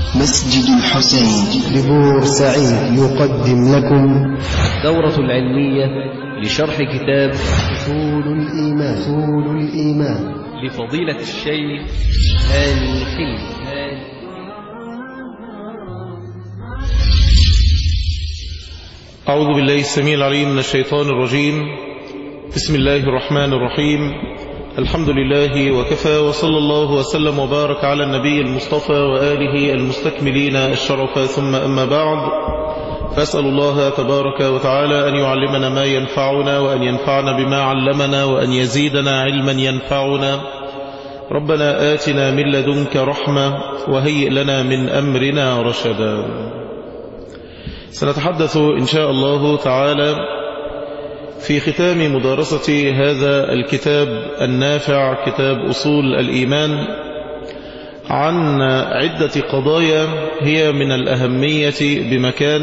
مسجد الحسين لبور سعيد يقدم لكم دورة العلمية لشرح كتاب أصول الإيمان أصول الإيمان لفضيلة الشيخ هاني حلمي أعوذ بالله السميع العليم من الشيطان الرجيم بسم الله الرحمن الرحيم الحمد لله وكفى وصلى الله وسلم وبارك على النبي المصطفى وآله المستكملين الشرف ثم أما بعد فأسأل الله تبارك وتعالى أن يعلمنا ما ينفعنا وأن ينفعنا بما علمنا وأن يزيدنا علما ينفعنا ربنا آتنا من لدنك رحمة وهيئ لنا من أمرنا رشدا سنتحدث إن شاء الله تعالى في ختام مدارسة هذا الكتاب النافع كتاب أصول الإيمان عن عدة قضايا هي من الأهمية بمكان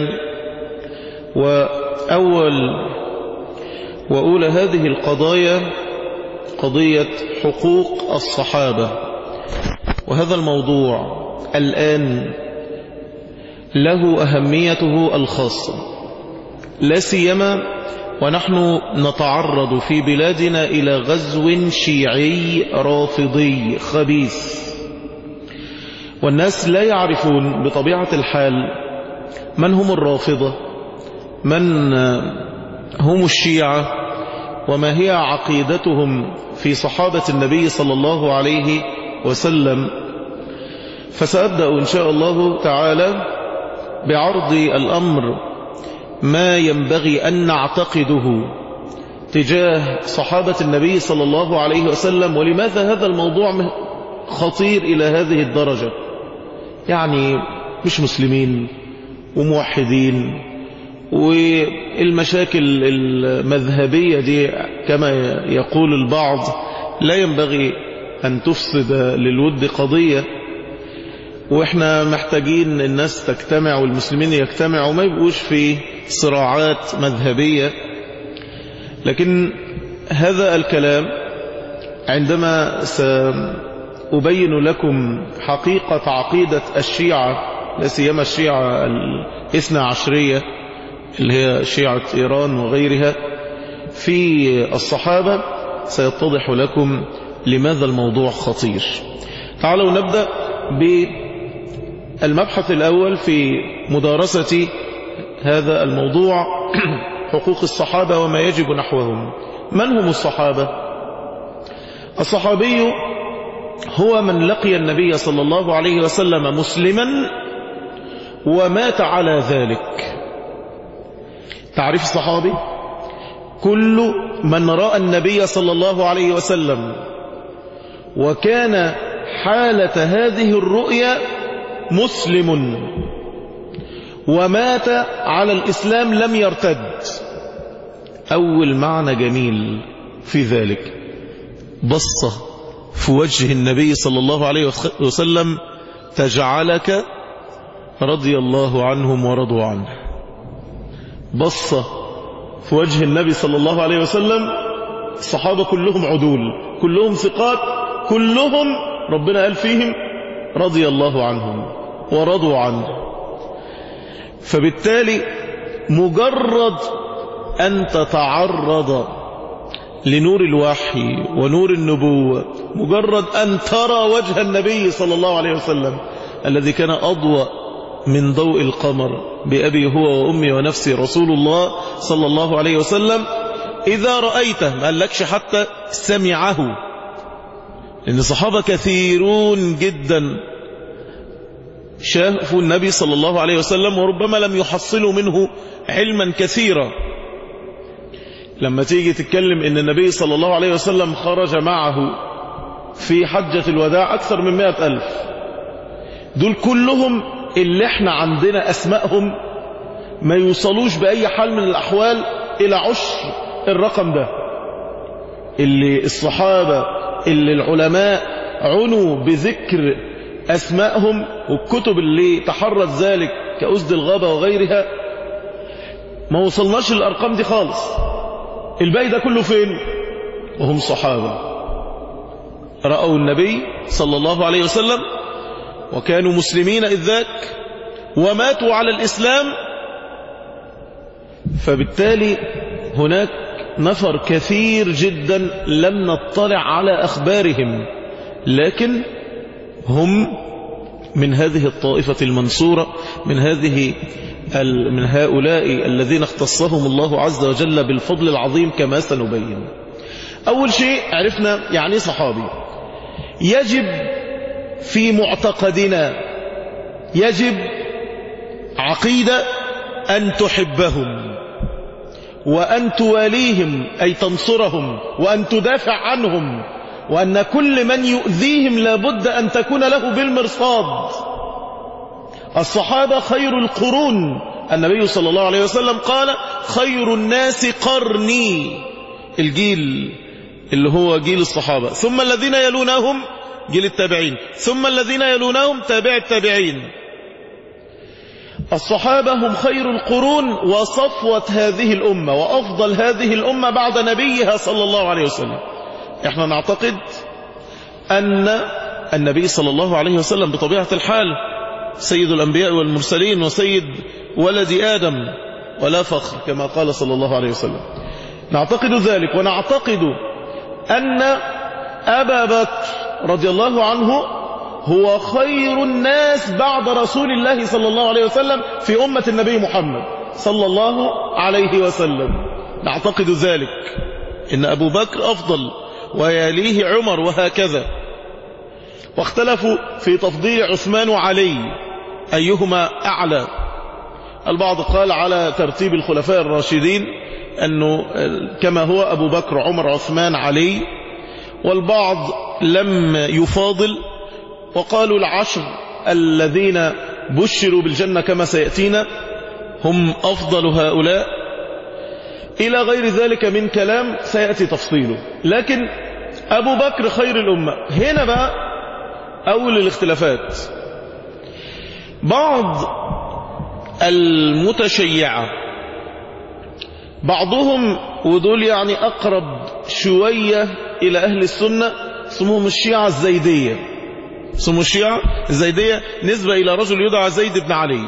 وأول وأولى هذه القضايا قضية حقوق الصحابة وهذا الموضوع الآن له أهميته الخاصة لا سيما ونحن نتعرض في بلادنا إلى غزو شيعي رافضي خبيث والناس لا يعرفون بطبيعة الحال من هم الرافضة من هم الشيعة وما هي عقيدتهم في صحابة النبي صلى الله عليه وسلم فسأبدأ إن شاء الله تعالى بعرض الأمر ما ينبغي أن نعتقده تجاه صحابة النبي صلى الله عليه وسلم ولماذا هذا الموضوع خطير إلى هذه الدرجة يعني مش مسلمين وموحدين والمشاكل المذهبية دي كما يقول البعض لا ينبغي أن تفسد للود قضية واحنا محتاجين الناس تجتمع والمسلمين يجتمعوا ما يبقوش في صراعات مذهبية لكن هذا الكلام عندما سأبين لكم حقيقة عقيدة الشيعة لا سيما الشيعة الاثنى عشرية اللي هي شيعة إيران وغيرها في الصحابة سيتضح لكم لماذا الموضوع خطير تعالوا نبدأ بالمبحث الأول في مدارسة هذا الموضوع حقوق الصحابة وما يجب نحوهم من هم الصحابة الصحابي هو من لقي النبي صلى الله عليه وسلم مسلما ومات على ذلك تعريف الصحابي كل من رأى النبي صلى الله عليه وسلم وكان حالة هذه الرؤيا مسلم ومات على الإسلام لم يرتد أول معنى جميل في ذلك بصة في وجه النبي صلى الله عليه وسلم تجعلك رضي الله عنهم ورضوا عنه بصة في وجه النبي صلى الله عليه وسلم الصحابة كلهم عدول كلهم ثقات كلهم ربنا قال فيهم رضي الله عنهم ورضوا عنه فبالتالي مجرد أن تتعرض لنور الوحي ونور النبوة مجرد أن ترى وجه النبي صلى الله عليه وسلم الذي كان أضوأ من ضوء القمر بأبي هو وأمي ونفسي رسول الله صلى الله عليه وسلم إذا رأيته ما قالكش حتى سمعه لأن الصحابة كثيرون جدا شافوا النبي صلى الله عليه وسلم وربما لم يحصلوا منه علما كثيرا لما تيجي تتكلم ان النبي صلى الله عليه وسلم خرج معه في حجة الوداع أكثر من مئة ألف دول كلهم اللي احنا عندنا أسمائهم ما يوصلوش بأي حال من الأحوال إلى عشر الرقم ده اللي الصحابة اللي العلماء عنوا بذكر أسمائهم والكتب اللي تحرت ذلك كأسد الغابة وغيرها ما وصلناش الأرقام دي خالص الباقي ده كله فين وهم صحابة رأوا النبي صلى الله عليه وسلم وكانوا مسلمين إذ ذاك وماتوا على الإسلام فبالتالي هناك نفر كثير جدا لم نطلع على أخبارهم لكن هم من هذه الطائفة المنصورة من هذه من هؤلاء الذين اختصهم الله عز وجل بالفضل العظيم كما سنبين أول شيء عرفنا يعني صحابي يجب في معتقدنا يجب عقيدة أن تحبهم وأن تواليهم أي تنصرهم وأن تدافع عنهم وأن كل من يؤذيهم لابد أن تكون له بالمرصاد الصحابة خير القرون النبي صلى الله عليه وسلم قال خير الناس قرني الجيل اللي هو جيل الصحابة ثم الذين يلونهم جيل التابعين ثم الذين يلونهم تابع التابعين الصحابة هم خير القرون وصفوة هذه الأمة وأفضل هذه الأمة بعد نبيها صلى الله عليه وسلم احنا نعتقد أن النبي صلى الله عليه وسلم بطبيعة الحال سيد الأنبياء والمرسلين وسيد ولد آدم ولا فخر كما قال صلى الله عليه وسلم نعتقد ذلك ونعتقد أن أبا بكر رضي الله عنه هو خير الناس بعد رسول الله صلى الله عليه وسلم في أمة النبي محمد صلى الله عليه وسلم نعتقد ذلك إن أبو بكر أفضل ويليه عمر وهكذا واختلفوا في تفضيل عثمان وعلي أيهما أعلى البعض قال على ترتيب الخلفاء الراشدين أنه كما هو أبو بكر عمر عثمان علي والبعض لم يفاضل وقالوا العشر الذين بشروا بالجنة كما سيأتينا هم أفضل هؤلاء إلى غير ذلك من كلام سيأتي تفصيله لكن أبو بكر خير الأمة هنا بقى أول الاختلافات بعض المتشيعة بعضهم ودول يعني أقرب شوية إلى أهل السنة اسمهم الشيعة الزيدية اسمهم الشيعة الزيدية نسبة إلى رجل يدعى زيد بن علي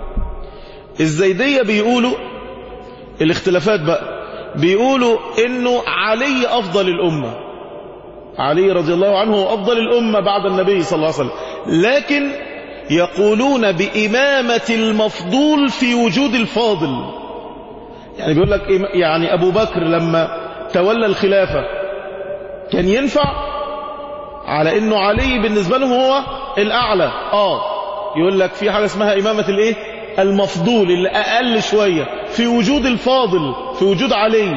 الزيدية بيقولوا الاختلافات بقى بيقولوا انه علي افضل الامة علي رضي الله عنه هو افضل الامة بعد النبي صلى الله عليه وسلم لكن يقولون بامامة المفضول في وجود الفاضل يعني بيقول لك يعني ابو بكر لما تولى الخلافة كان ينفع على انه علي بالنسبة له هو الاعلى اه يقول لك في حاجة اسمها امامة الايه المفضول اللي أقل شوية في وجود الفاضل في وجود علي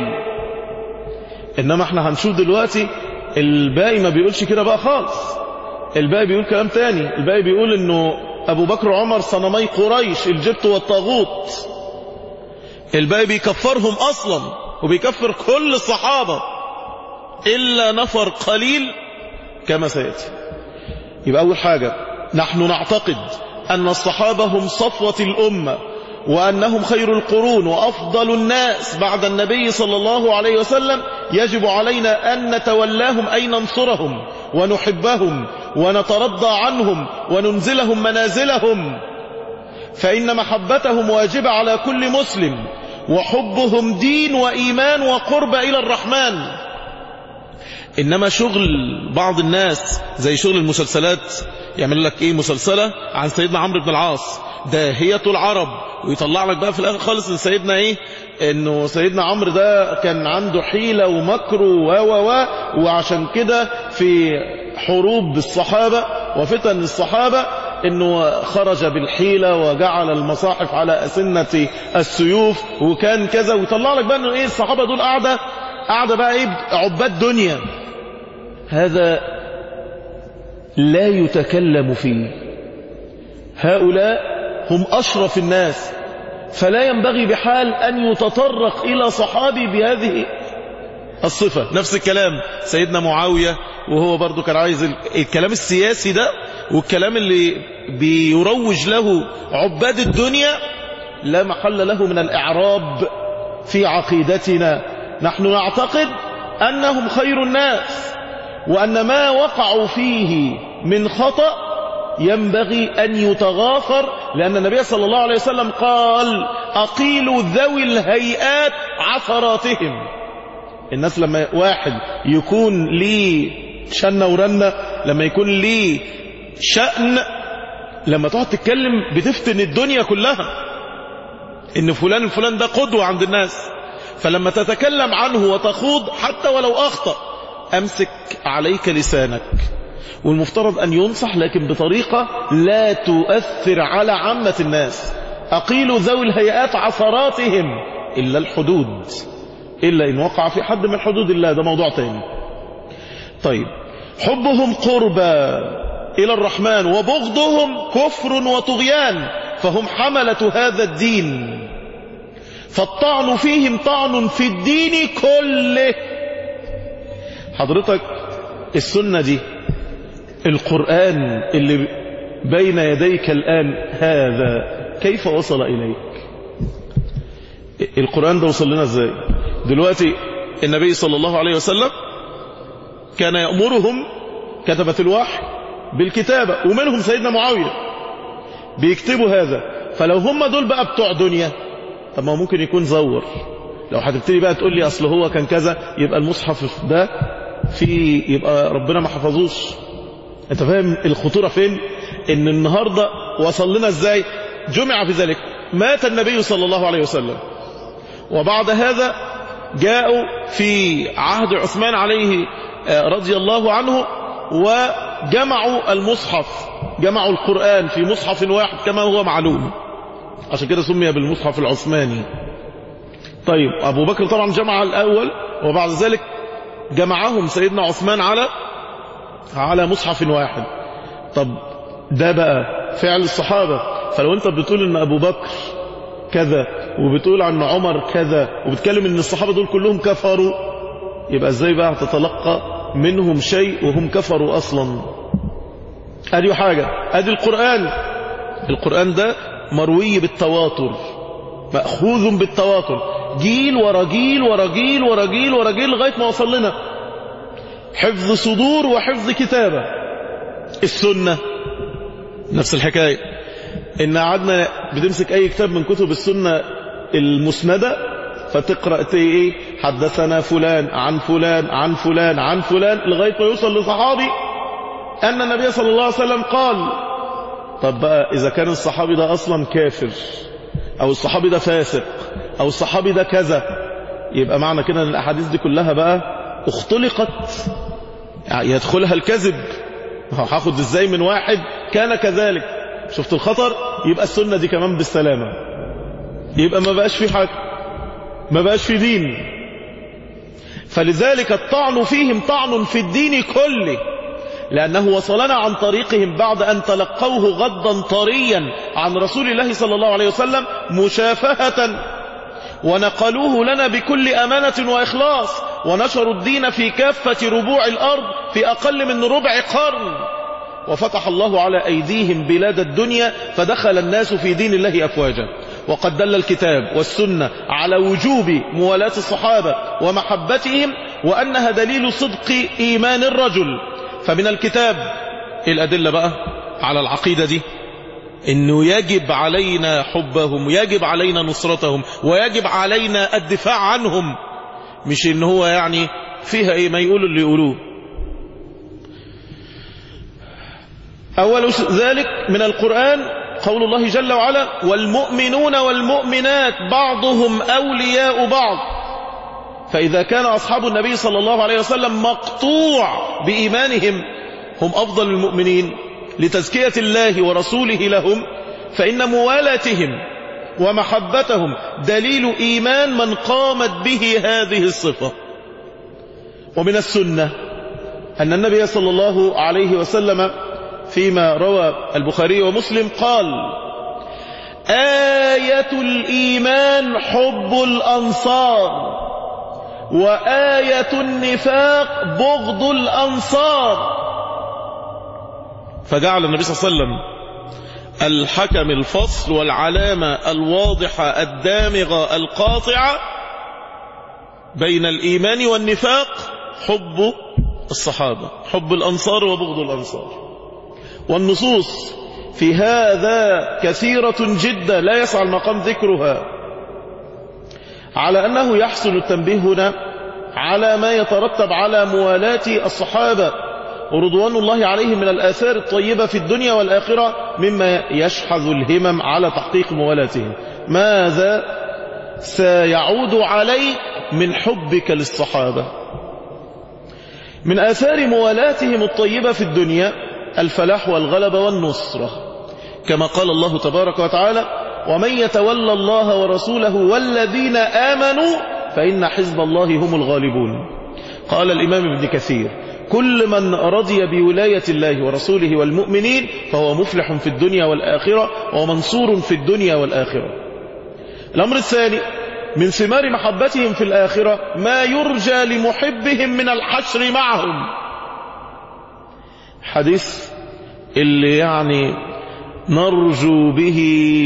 إنما احنا هنشوف دلوقتي الباقي ما بيقولش كده بقى خالص الباقي بيقول كلام تاني الباقي بيقول انه ابو بكر وعمر صنمي قريش الجبت والطاغوت الباقي بيكفرهم اصلا وبيكفر كل الصحابة الا نفر قليل كما سيأتي يبقى اول حاجة نحن نعتقد أن الصحابة هم صفوة الأمة وأنهم خير القرون وأفضل الناس بعد النبي صلى الله عليه وسلم يجب علينا أن نتولاهم أي ننصرهم ونحبهم ونترضى عنهم وننزلهم منازلهم فإن محبتهم واجبة على كل مسلم وحبهم دين وإيمان وقرب إلى الرحمن إنما شغل بعض الناس زي شغل المسلسلات يعمل لك ايه مسلسلة عن سيدنا عمرو بن العاص داهية العرب ويطلع لك بقى في الاخر خالص ان سيدنا ايه انه سيدنا عمرو ده كان عنده حيلة ومكر و و و وعشان كده في حروب الصحابة وفتن الصحابة انه خرج بالحيلة وجعل المصاحف على أسنة السيوف وكان كذا ويطلع لك بقى انه ايه الصحابة دول قاعدة قاعدة بقى ايه عباد دنيا هذا لا يتكلم فيه هؤلاء هم أشرف الناس فلا ينبغي بحال أن يتطرق إلى صحابي بهذه الصفة نفس الكلام سيدنا معاوية وهو برضو كان عايز الكلام السياسي ده والكلام اللي بيروج له عباد الدنيا لا محل له من الإعراب في عقيدتنا نحن نعتقد أنهم خير الناس وأن ما وقعوا فيه من خطأ ينبغي أن يتغافر لأن النبي صلى الله عليه وسلم قال أقيلوا ذوي الهيئات عثراتهم الناس لما واحد يكون ليه شنة ورنة لما يكون ليه شأن لما تقعد تتكلم بتفتن الدنيا كلها ان فلان الفلان ده قدوة عند الناس فلما تتكلم عنه وتخوض حتى ولو أخطأ أمسك عليك لسانك والمفترض أن ينصح لكن بطريقة لا تؤثر على عامة الناس أقيل ذوي الهيئات عثراتهم إلا الحدود إلا إن وقع في حد من حدود الله ده موضوع تاني طيب حبهم قربى إلى الرحمن وبغضهم كفر وطغيان فهم حملة هذا الدين فالطعن فيهم طعن في الدين كله حضرتك السنة دي القرآن اللي بين يديك الآن هذا كيف وصل إليك القرآن ده وصل لنا ازاي دلوقتي النبي صلى الله عليه وسلم كان يأمرهم كتبة الوحي بالكتابة ومنهم سيدنا معاوية بيكتبوا هذا فلو هم دول بقى بتوع دنيا طب ما ممكن يكون زور لو هتبتدي بقى تقول لي اصل هو كان كذا يبقى المصحف ده في يبقى ربنا ما حفظوش انت فاهم الخطورة فين ان النهاردة وصل لنا ازاي جمع في ذلك مات النبي صلى الله عليه وسلم وبعد هذا جاءوا في عهد عثمان عليه رضي الله عنه وجمعوا المصحف جمعوا القرآن في مصحف واحد كما هو معلوم عشان كده سمي بالمصحف العثماني طيب أبو بكر طبعا جمع الأول وبعد ذلك جمعهم سيدنا عثمان على على مصحف واحد طب ده بقى فعل الصحابة فلو انت بتقول ان أبو بكر كذا وبتقول عن عمر كذا وبتكلم ان الصحابة دول كلهم كفروا يبقى ازاي بقى تتلقى منهم شيء وهم كفروا اصلا ادي حاجة ادي القرآن القرآن ده مروي بالتواتر مأخوذ بالتواتر جيل ورا جيل ورا جيل ورا جيل ورا جيل لغاية ما وصل لنا حفظ صدور وحفظ كتابة السنة نفس الحكاية ان قعدنا بتمسك اي كتاب من كتب السنة المسندة فتقرأ ايه حدثنا فلان عن فلان عن فلان عن فلان لغاية ما يوصل لصحابي ان النبي صلى الله عليه وسلم قال طب بقى اذا كان الصحابي ده اصلا كافر او الصحابي ده فاسق او الصحابي ده كذا يبقى معنى كده ان الاحاديث دي كلها بقى اختلقت يدخلها الكذب هاخد ازاي من واحد كان كذلك شفت الخطر يبقى السنة دي كمان بالسلامة يبقى ما بقاش في حاجة ما بقاش في دين فلذلك الطعن فيهم طعن في الدين كله لأنه وصلنا عن طريقهم بعد أن تلقوه غدا طريا عن رسول الله صلى الله عليه وسلم مشافهة ونقلوه لنا بكل أمانة وإخلاص ونشروا الدين في كافة ربوع الأرض في أقل من ربع قرن وفتح الله على أيديهم بلاد الدنيا فدخل الناس في دين الله أفواجا وقد دل الكتاب والسنة على وجوب موالاة الصحابة ومحبتهم وأنها دليل صدق إيمان الرجل فمن الكتاب الأدلة بقى على العقيدة دي انه يجب علينا حبهم ويجب علينا نصرتهم ويجب علينا الدفاع عنهم مش ان هو يعني فيها ايه ما يقولوا اللي يقولوه اول ذلك من القرآن قول الله جل وعلا والمؤمنون والمؤمنات بعضهم اولياء بعض فاذا كان اصحاب النبي صلى الله عليه وسلم مقطوع بايمانهم هم افضل المؤمنين لتزكية الله ورسوله لهم فإن موالاتهم ومحبتهم دليل إيمان من قامت به هذه الصفة ومن السنة أن النبي صلى الله عليه وسلم فيما روى البخاري ومسلم قال آية الإيمان حب الأنصار وآية النفاق بغض الأنصار فجعل النبي صلى الله عليه وسلم الحكم الفصل والعلامة الواضحة الدامغة القاطعة بين الإيمان والنفاق حب الصحابة حب الأنصار وبغض الأنصار والنصوص في هذا كثيرة جدا لا يسعى المقام ذكرها على أنه يحسن التنبيه هنا على ما يترتب على موالاة الصحابة ورضوان الله عليهم من الآثار الطيبة في الدنيا والآخرة مما يشحذ الهمم على تحقيق موالاتهم ماذا سيعود عليك من حبك للصحابة من آثار موالاتهم الطيبة في الدنيا الفلاح والغلبة والنصرة كما قال الله تبارك وتعالى ومن يتولى الله ورسوله والذين آمنوا فإن حزب الله هم الغالبون قال الإمام ابن كثير كل من رضي بولاية الله ورسوله والمؤمنين فهو مفلح في الدنيا والآخرة ومنصور في الدنيا والآخرة الأمر الثاني من ثمار محبتهم في الآخرة ما يرجى لمحبهم من الحشر معهم حديث اللي يعني نرجو به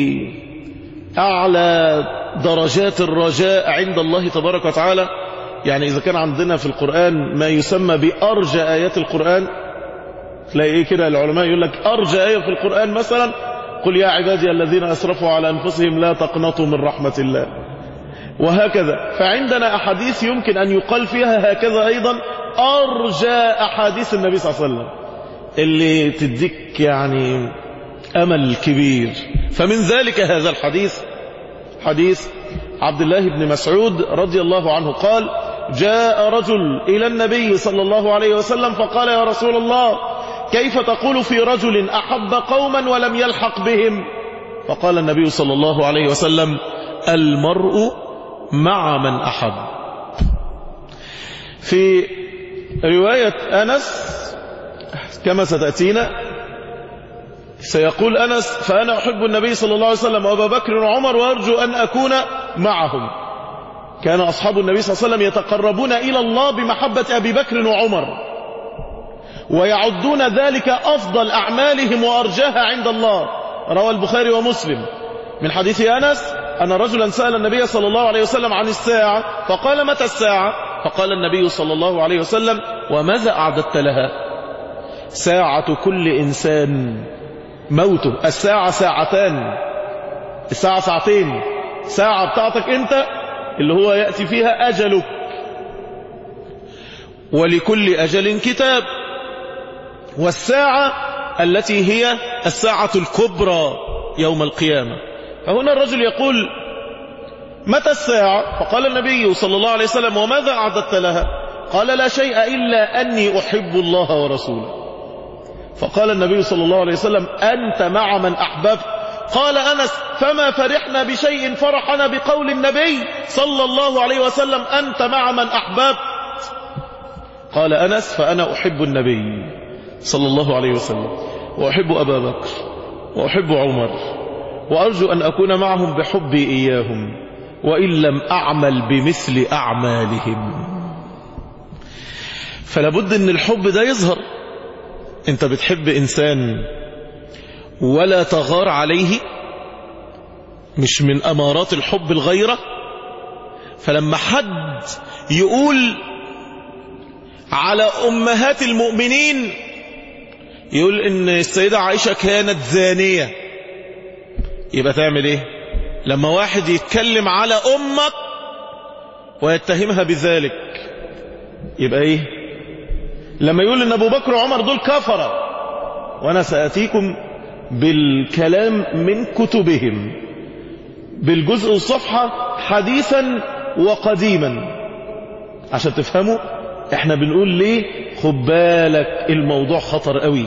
أعلى درجات الرجاء عند الله تبارك وتعالى يعني إذا كان عندنا في القرآن ما يسمى بأرجى آيات القرآن تلاقي إيه كده العلماء يقول لك أرجى آية في القرآن مثلا قل يا عبادي الذين أسرفوا على أنفسهم لا تقنطوا من رحمة الله وهكذا فعندنا أحاديث يمكن أن يقال فيها هكذا أيضا أرجى أحاديث النبي صلى الله عليه وسلم اللي تديك يعني أمل كبير فمن ذلك هذا الحديث حديث عبد الله بن مسعود رضي الله عنه قال جاء رجل إلى النبي صلى الله عليه وسلم فقال يا رسول الله كيف تقول في رجل أحب قوما ولم يلحق بهم فقال النبي صلى الله عليه وسلم المرء مع من أحب في رواية أنس كما ستأتينا سيقول أنس فأنا أحب النبي صلى الله عليه وسلم وأبا بكر وعمر وأرجو أن أكون معهم كان أصحاب النبي صلى الله عليه وسلم يتقربون إلى الله بمحبة أبي بكر وعمر ويعدون ذلك أفضل أعمالهم وأرجاها عند الله روى البخاري ومسلم من حديث أنس أن رجلا سأل النبي صلى الله عليه وسلم عن الساعة فقال متى الساعة فقال النبي صلى الله عليه وسلم وماذا أعددت لها ساعة كل إنسان موته الساعة ساعتان الساعة ساعتين ساعة بتاعتك انت اللي هو يأتي فيها أجلك ولكل أجل كتاب والساعة التي هي الساعة الكبرى يوم القيامة فهنا الرجل يقول متى الساعة فقال النبي صلى الله عليه وسلم وماذا أعددت لها قال لا شيء إلا أني أحب الله ورسوله فقال النبي صلى الله عليه وسلم أنت مع من أحببت قال أنس فما فرحنا بشيء فرحنا بقول النبي صلى الله عليه وسلم أنت مع من أحببت قال أنس فأنا أحب النبي صلى الله عليه وسلم وأحب أبا بكر وأحب عمر وأرجو أن أكون معهم بحبي إياهم وإن لم أعمل بمثل أعمالهم فلابد أن الحب ده يظهر أنت بتحب إنسان ولا تغار عليه مش من أمارات الحب الغيرة فلما حد يقول على أمهات المؤمنين يقول إن السيدة عائشة كانت زانية يبقى تعمل إيه لما واحد يتكلم على أمك ويتهمها بذلك يبقى إيه لما يقول إن أبو بكر وعمر دول كفرة وأنا سأتيكم بالكلام من كتبهم بالجزء الصفحة حديثا وقديما عشان تفهموا احنا بنقول ليه خد بالك الموضوع خطر قوي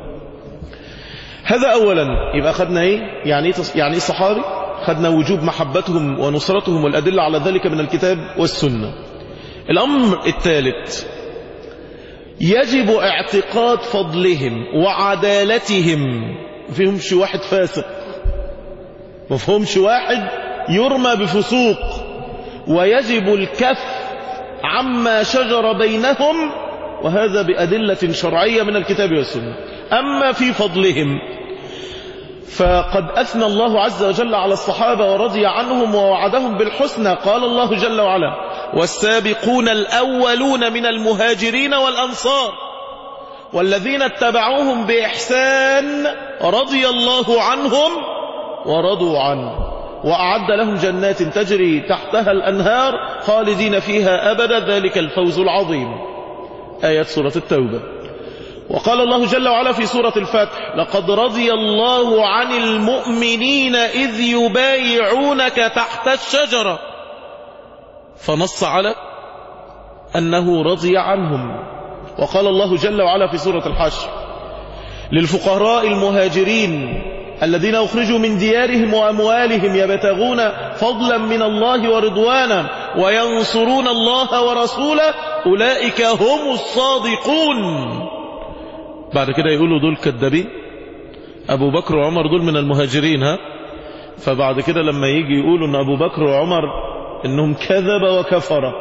هذا اولا يبقى خدنا ايه يعني ايه يعني ايه الصحابي خدنا وجوب محبتهم ونصرتهم والادله على ذلك من الكتاب والسنه الامر الثالث يجب اعتقاد فضلهم وعدالتهم فيهمش واحد فاسق ما فيهمش واحد يرمى بفسوق ويجب الكف عما شجر بينهم وهذا بأدلة شرعية من الكتاب والسنة أما في فضلهم فقد أثنى الله عز وجل على الصحابة ورضي عنهم ووعدهم بالحسنى قال الله جل وعلا والسابقون الأولون من المهاجرين والأنصار والذين اتبعوهم بإحسان رضي الله عنهم ورضوا عنه وأعد لهم جنات تجري تحتها الأنهار خالدين فيها أبدا ذلك الفوز العظيم آيات سورة التوبة وقال الله جل وعلا في سورة الفتح لقد رضي الله عن المؤمنين إذ يبايعونك تحت الشجرة فنص على أنه رضي عنهم وقال الله جل وعلا في سورة الحشر للفقراء المهاجرين الذين أخرجوا من ديارهم وأموالهم يبتغون فضلا من الله ورضوانا وينصرون الله ورسوله أولئك هم الصادقون بعد كده يقولوا دول كذابين أبو بكر وعمر دول من المهاجرين ها فبعد كده لما يجي يقولوا أن أبو بكر وعمر إنهم كذب وكفر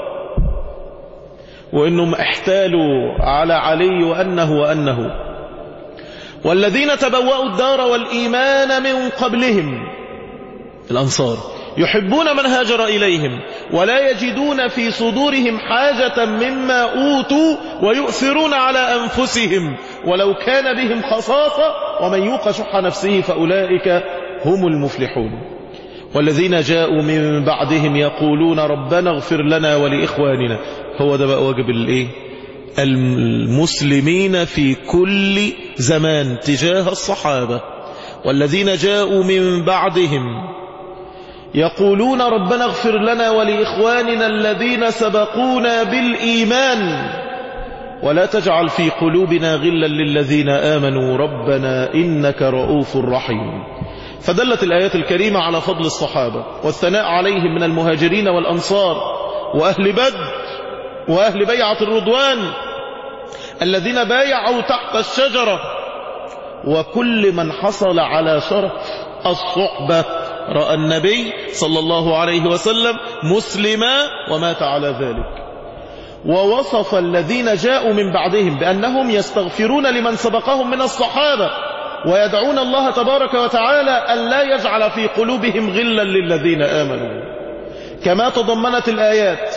وإنهم احتالوا على علي وأنه وأنه والذين تبوأوا الدار والإيمان من قبلهم الأنصار يحبون من هاجر إليهم ولا يجدون في صدورهم حاجة مما أوتوا ويؤثرون على أنفسهم ولو كان بهم خصاصة ومن يوق شح نفسه فأولئك هم المفلحون والذين جاءوا من بعدهم يقولون ربنا اغفر لنا ولإخواننا هو ده بقى واجب الايه المسلمين في كل زمان تجاه الصحابة والذين جاءوا من بعدهم يقولون ربنا اغفر لنا ولإخواننا الذين سبقونا بالإيمان ولا تجعل في قلوبنا غلا للذين آمنوا ربنا إنك رؤوف رحيم فدلت الآيات الكريمة على فضل الصحابة والثناء عليهم من المهاجرين والأنصار وأهل بدر وأهل بيعة الرضوان الذين بايعوا تحت الشجرة وكل من حصل على شرف الصحبة رأى النبي صلى الله عليه وسلم مسلما ومات على ذلك ووصف الذين جاءوا من بعدهم بأنهم يستغفرون لمن سبقهم من الصحابة ويدعون الله تبارك وتعالى أن لا يجعل في قلوبهم غلا للذين آمنوا كما تضمنت الآيات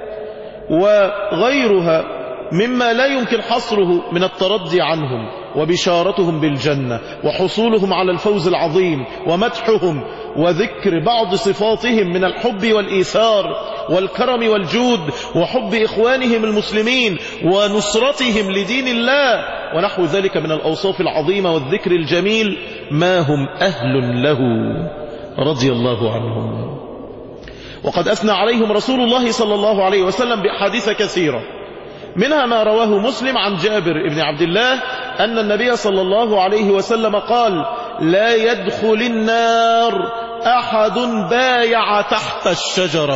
وغيرها مما لا يمكن حصره من الترضي عنهم وبشارتهم بالجنة وحصولهم على الفوز العظيم ومدحهم وذكر بعض صفاتهم من الحب والإيثار والكرم والجود وحب إخوانهم المسلمين ونصرتهم لدين الله ونحو ذلك من الأوصاف العظيمة والذكر الجميل ما هم أهل له رضي الله عنهم وقد أثنى عليهم رسول الله صلى الله عليه وسلم بأحاديث كثيرة منها ما رواه مسلم عن جابر بن عبد الله أن النبي صلى الله عليه وسلم قال لا يدخل النار أحد بايع تحت الشجرة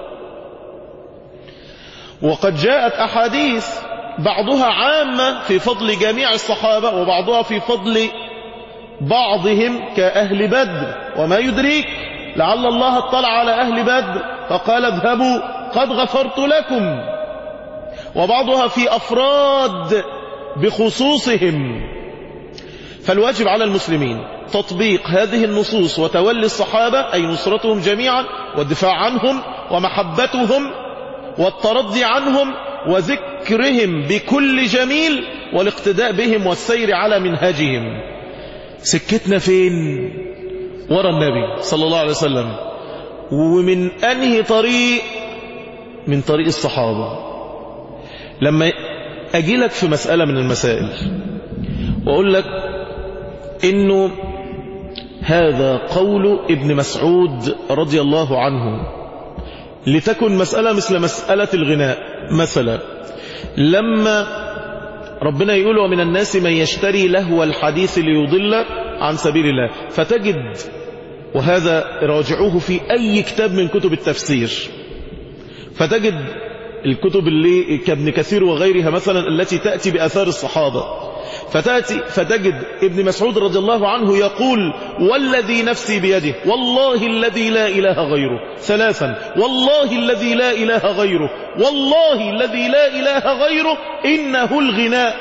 وقد جاءت أحاديث بعضها عامة في فضل جميع الصحابة وبعضها في فضل بعضهم كأهل بدر وما يدريك لعل الله اطلع على أهل بدر فقال اذهبوا قد غفرت لكم وبعضها في أفراد بخصوصهم فالواجب على المسلمين تطبيق هذه النصوص وتولي الصحابة أي نصرتهم جميعا والدفاع عنهم ومحبتهم والترضي عنهم وذكرهم بكل جميل والاقتداء بهم والسير على منهجهم سكتنا فين ورا النبي صلى الله عليه وسلم ومن أنهي طريق من طريق الصحابة لما أجي لك في مسألة من المسائل وأقول لك إنه هذا قول ابن مسعود رضي الله عنه لتكن مسألة مثل مسألة الغناء مثلا لما ربنا يقول ومن الناس من يشتري لهو الحديث ليضل عن سبيل الله فتجد وهذا راجعوه في أي كتاب من كتب التفسير فتجد الكتب اللي كابن كثير وغيرها مثلا التي تأتي بأثار الصحابة فتأتي فتجد ابن مسعود رضي الله عنه يقول والذي نفسي بيده والله الذي لا إله غيره ثلاثا والله الذي لا إله غيره والله الذي لا إله غيره إنه الغناء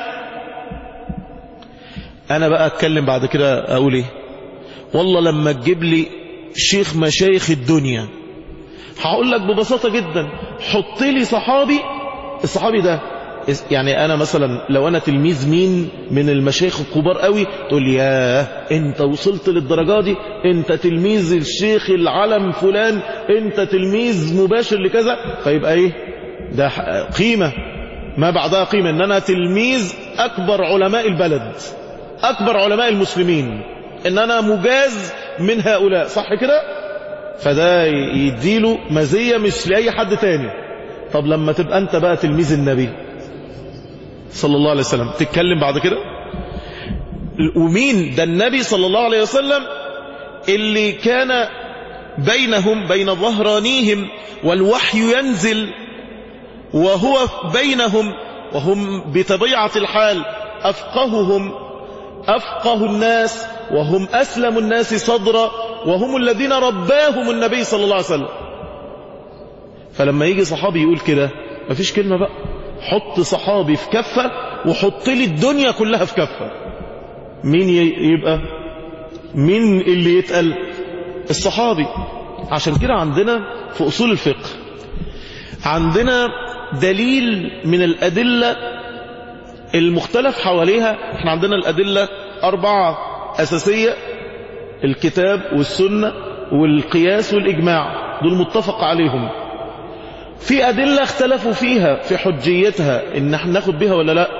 أنا بقى أتكلم بعد كده أقول إيه والله لما تجيب لي شيخ مشايخ الدنيا هقول لك ببساطة جدا حط لي صحابي الصحابي ده يعني انا مثلا لو انا تلميذ مين من المشايخ الكبار قوي تقول لي ياه انت وصلت للدرجه دي انت تلميذ الشيخ العلم فلان انت تلميذ مباشر لكذا فيبقى ايه ده قيمه ما بعدها قيمه ان انا تلميذ اكبر علماء البلد اكبر علماء المسلمين ان انا مجاز من هؤلاء صح كده فده يديله مزيه مش لاي حد تاني طب لما تبقى انت بقى تلميذ النبي صلى الله عليه وسلم تتكلم بعد كده ومين ده النبي صلى الله عليه وسلم اللي كان بينهم بين ظهرانيهم والوحي ينزل وهو بينهم وهم بطبيعة الحال أفقههم أفقه الناس وهم أسلم الناس صدرا وهم الذين رباهم النبي صلى الله عليه وسلم فلما يجي صحابي يقول كده مفيش كلمة بقى حط صحابي في كفة وحط لي الدنيا كلها في كفة مين يبقى مين اللي يتقل الصحابي عشان كده عندنا في أصول الفقه عندنا دليل من الأدلة المختلف حواليها احنا عندنا الأدلة أربعة أساسية الكتاب والسنة والقياس والإجماع دول متفق عليهم في أدلة اختلفوا فيها في حجيتها إن احنا ناخد بها ولا لا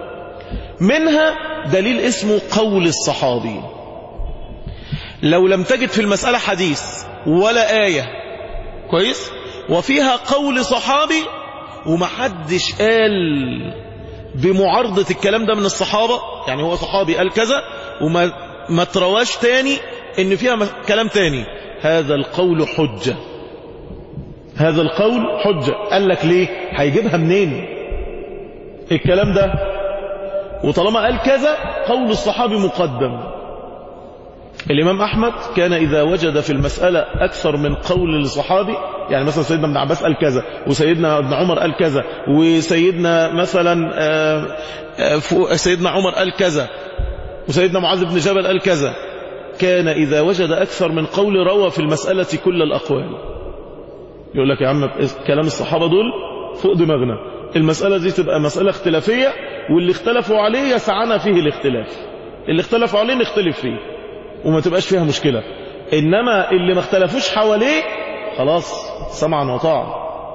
منها دليل اسمه قول الصحابي لو لم تجد في المسألة حديث ولا آية كويس وفيها قول صحابي ومحدش قال بمعارضة الكلام ده من الصحابة يعني هو صحابي قال كذا وما ما ترواش تاني ان فيها كلام تاني هذا القول حجة هذا القول حجة قال لك ليه هيجيبها منين الكلام ده وطالما قال كذا قول الصحابي مقدم الإمام أحمد كان إذا وجد في المسألة أكثر من قول لصحابي يعني مثلا سيدنا ابن عباس قال كذا وسيدنا ابن عمر قال كذا وسيدنا مثلا سيدنا عمر قال كذا وسيدنا معاذ بن جبل قال كذا كان إذا وجد أكثر من قول روى في المسألة كل الأقوال يقول لك يا عم كلام الصحابة دول فوق دماغنا المسألة دي تبقى مسألة اختلافية واللي اختلفوا عليه يسعنا فيه الاختلاف اللي اختلفوا عليه نختلف فيه وما تبقاش فيها مشكلة إنما اللي ما اختلفوش حواليه خلاص سمعا وطاعا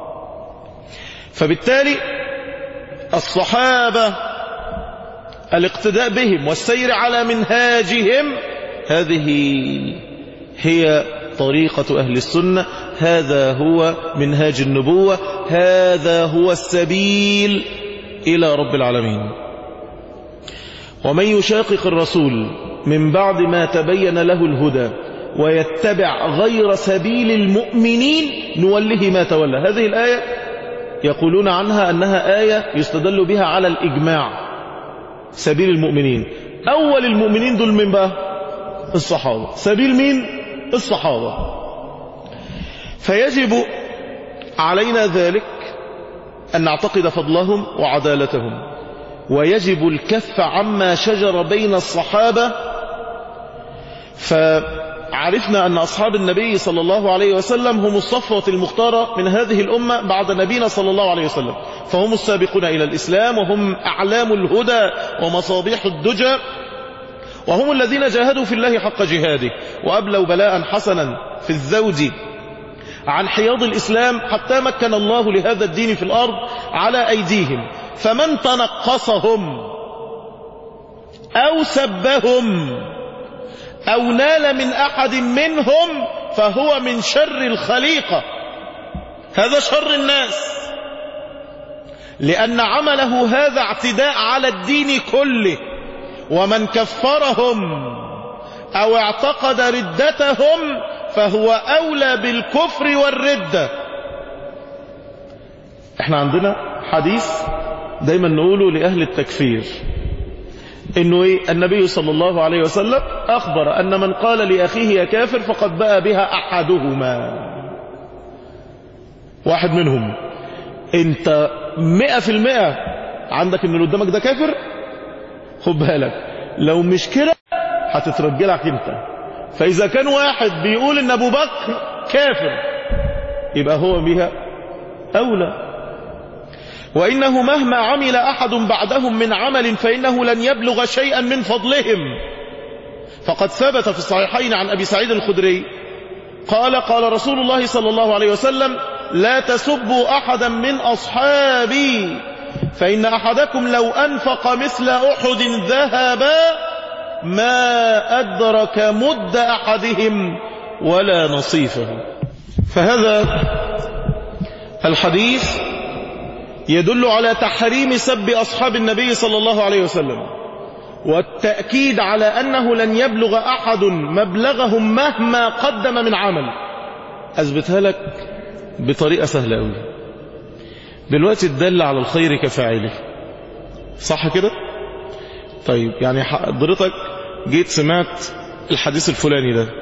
فبالتالي الصحابة الاقتداء بهم والسير على منهاجهم هذه هي طريقة أهل السنة هذا هو منهاج النبوة هذا هو السبيل إلى رب العالمين ومن يشاقق الرسول من بعد ما تبين له الهدى ويتبع غير سبيل المؤمنين نوله ما تولى هذه الآية يقولون عنها أنها آية يستدل بها على الإجماع سبيل المؤمنين أول المؤمنين دول من بقى الصحابة سبيل مين الصحابة فيجب علينا ذلك أن نعتقد فضلهم وعدالتهم ويجب الكف عما شجر بين الصحابة فعرفنا أن أصحاب النبي صلى الله عليه وسلم هم الصفوة المختارة من هذه الأمة بعد نبينا صلى الله عليه وسلم فهم السابقون إلى الإسلام وهم أعلام الهدى ومصابيح الدجى وهم الذين جاهدوا في الله حق جهاده وأبلوا بلاء حسنا في الزوج عن حياض الإسلام حتى مكن الله لهذا الدين في الأرض على أيديهم فمن تنقصهم أو سبهم أو نال من أحد منهم فهو من شر الخليقة هذا شر الناس لأن عمله هذا اعتداء على الدين كله ومن كفرهم أو اعتقد ردتهم فهو أولى بالكفر والردة احنا عندنا حديث دايما نقوله لأهل التكفير انه ايه النبي صلى الله عليه وسلم اخبر ان من قال لاخيه يا كافر فقد بقى بها احدهما واحد منهم انت مئة في المئة عندك ان اللي قدامك ده كافر خد بالك لو مش كده هتترجلك انت فاذا كان واحد بيقول ان ابو بكر كافر يبقى هو بها اولى وإنه مهما عمل أحد بعدهم من عمل فإنه لن يبلغ شيئا من فضلهم فقد ثبت في الصحيحين عن أبي سعيد الخدري قال قال رسول الله صلى الله عليه وسلم لا تسبوا أحدا من أصحابي فإن أحدكم لو أنفق مثل أحد ذهبا ما أدرك مد أحدهم ولا نصيفه فهذا الحديث يدل على تحريم سب أصحاب النبي صلى الله عليه وسلم والتأكيد على أنه لن يبلغ أحد مبلغهم مهما قدم من عمل أثبتها لك بطريقة سهلة أوي دلوقتي الدل على الخير كفاعله صح كده طيب يعني حضرتك جيت سمعت الحديث الفلاني ده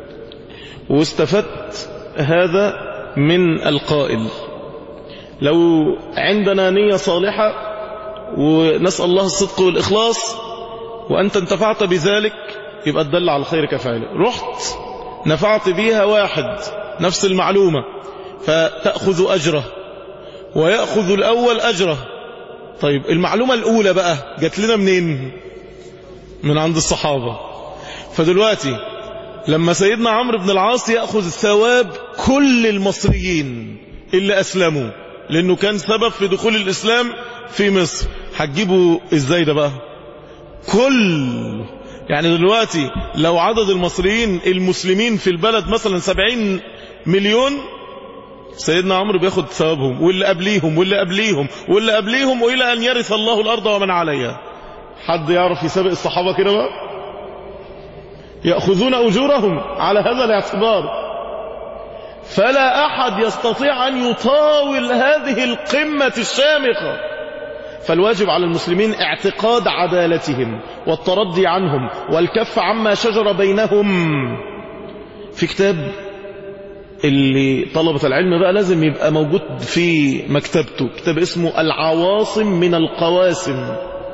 واستفدت هذا من القائل لو عندنا نية صالحة ونسأل الله الصدق والإخلاص وأنت انتفعت بذلك يبقى تدل على الخير كفاعله رحت نفعت بيها واحد نفس المعلومة فتأخذ أجره ويأخذ الأول أجره طيب المعلومة الأولى بقى جات لنا منين من عند الصحابة فدلوقتي لما سيدنا عمرو بن العاص يأخذ ثواب كل المصريين اللي أسلموا لأنه كان سبب في دخول الإسلام في مصر هتجيبوا إزاي ده بقى كل يعني دلوقتي لو عدد المصريين المسلمين في البلد مثلا سبعين مليون سيدنا عمرو بياخد ثوابهم واللي قبليهم واللي قبليهم واللي قبليهم وإلى أن يرث الله الأرض ومن عليها حد يعرف يسابق الصحابة كده بقى يأخذون أجورهم على هذا الاعتبار فلا أحد يستطيع أن يطاول هذه القمة الشامخة فالواجب على المسلمين اعتقاد عدالتهم والترضي عنهم والكف عما شجر بينهم في كتاب اللي طلبة العلم بقى لازم يبقى موجود في مكتبته كتاب اسمه العواصم من القواسم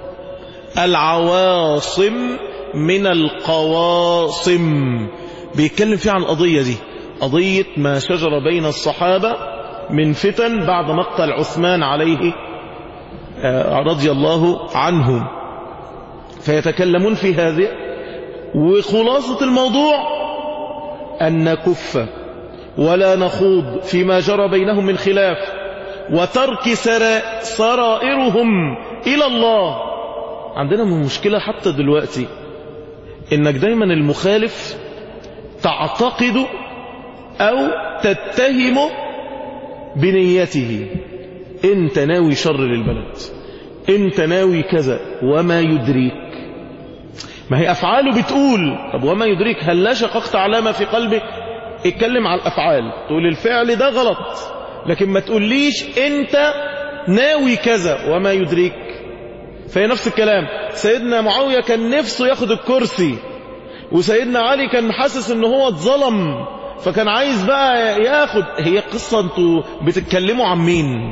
العواصم من القواصم بيتكلم فيه عن القضية دي قضية ما شجر بين الصحابة من فتن بعد مقتل عثمان عليه رضي الله عنه فيتكلمون في هذه وخلاصة الموضوع أن نكف ولا نخوض فيما جرى بينهم من خلاف وترك سرائرهم إلى الله عندنا من مشكلة حتى دلوقتي إنك دايما المخالف تعتقد أو تتهمه بنيته انت ناوي شر للبلد انت ناوي كذا وما يدريك ما هي أفعاله بتقول طب وما يدريك هل لا شققت علامة في قلبك اتكلم على الأفعال تقول الفعل ده غلط لكن ما تقوليش انت ناوي كذا وما يدريك فهي نفس الكلام سيدنا معاوية كان نفسه ياخد الكرسي وسيدنا علي كان حاسس ان هو اتظلم فكان عايز بقى ياخد هي قصة انتوا بتتكلموا عن مين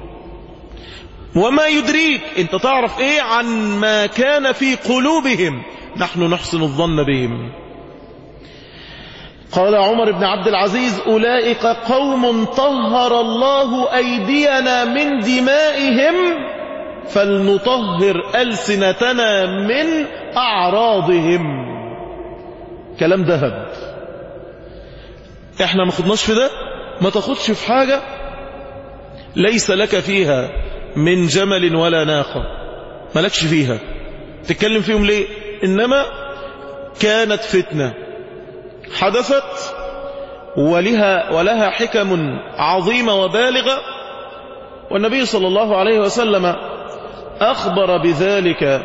وما يدريك انت تعرف ايه عن ما كان في قلوبهم نحن نحسن الظن بهم قال عمر بن عبد العزيز أولئك قوم طهر الله أيدينا من دمائهم فلنطهر ألسنتنا من أعراضهم كلام ذهب احنا ما خدناش في ده ما تاخدش في حاجة ليس لك فيها من جمل ولا ناقة مالكش فيها تتكلم فيهم ليه إنما كانت فتنة حدثت ولها, ولها حكم عظيمة وبالغة والنبي صلى الله عليه وسلم أخبر بذلك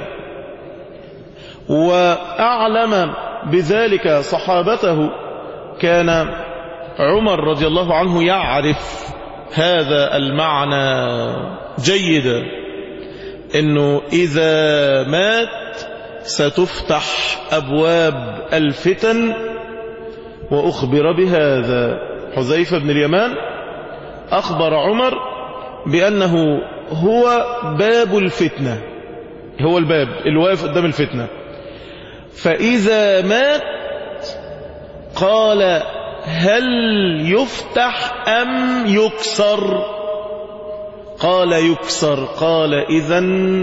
وأعلم بذلك صحابته كان عمر رضي الله عنه يعرف هذا المعنى جيدا انه اذا مات ستفتح ابواب الفتن واخبر بهذا حذيفة بن اليمان اخبر عمر بانه هو باب الفتنة هو الباب اللي واقف قدام الفتنة فاذا مات قال هل يفتح أم يكسر قال يكسر قال إذا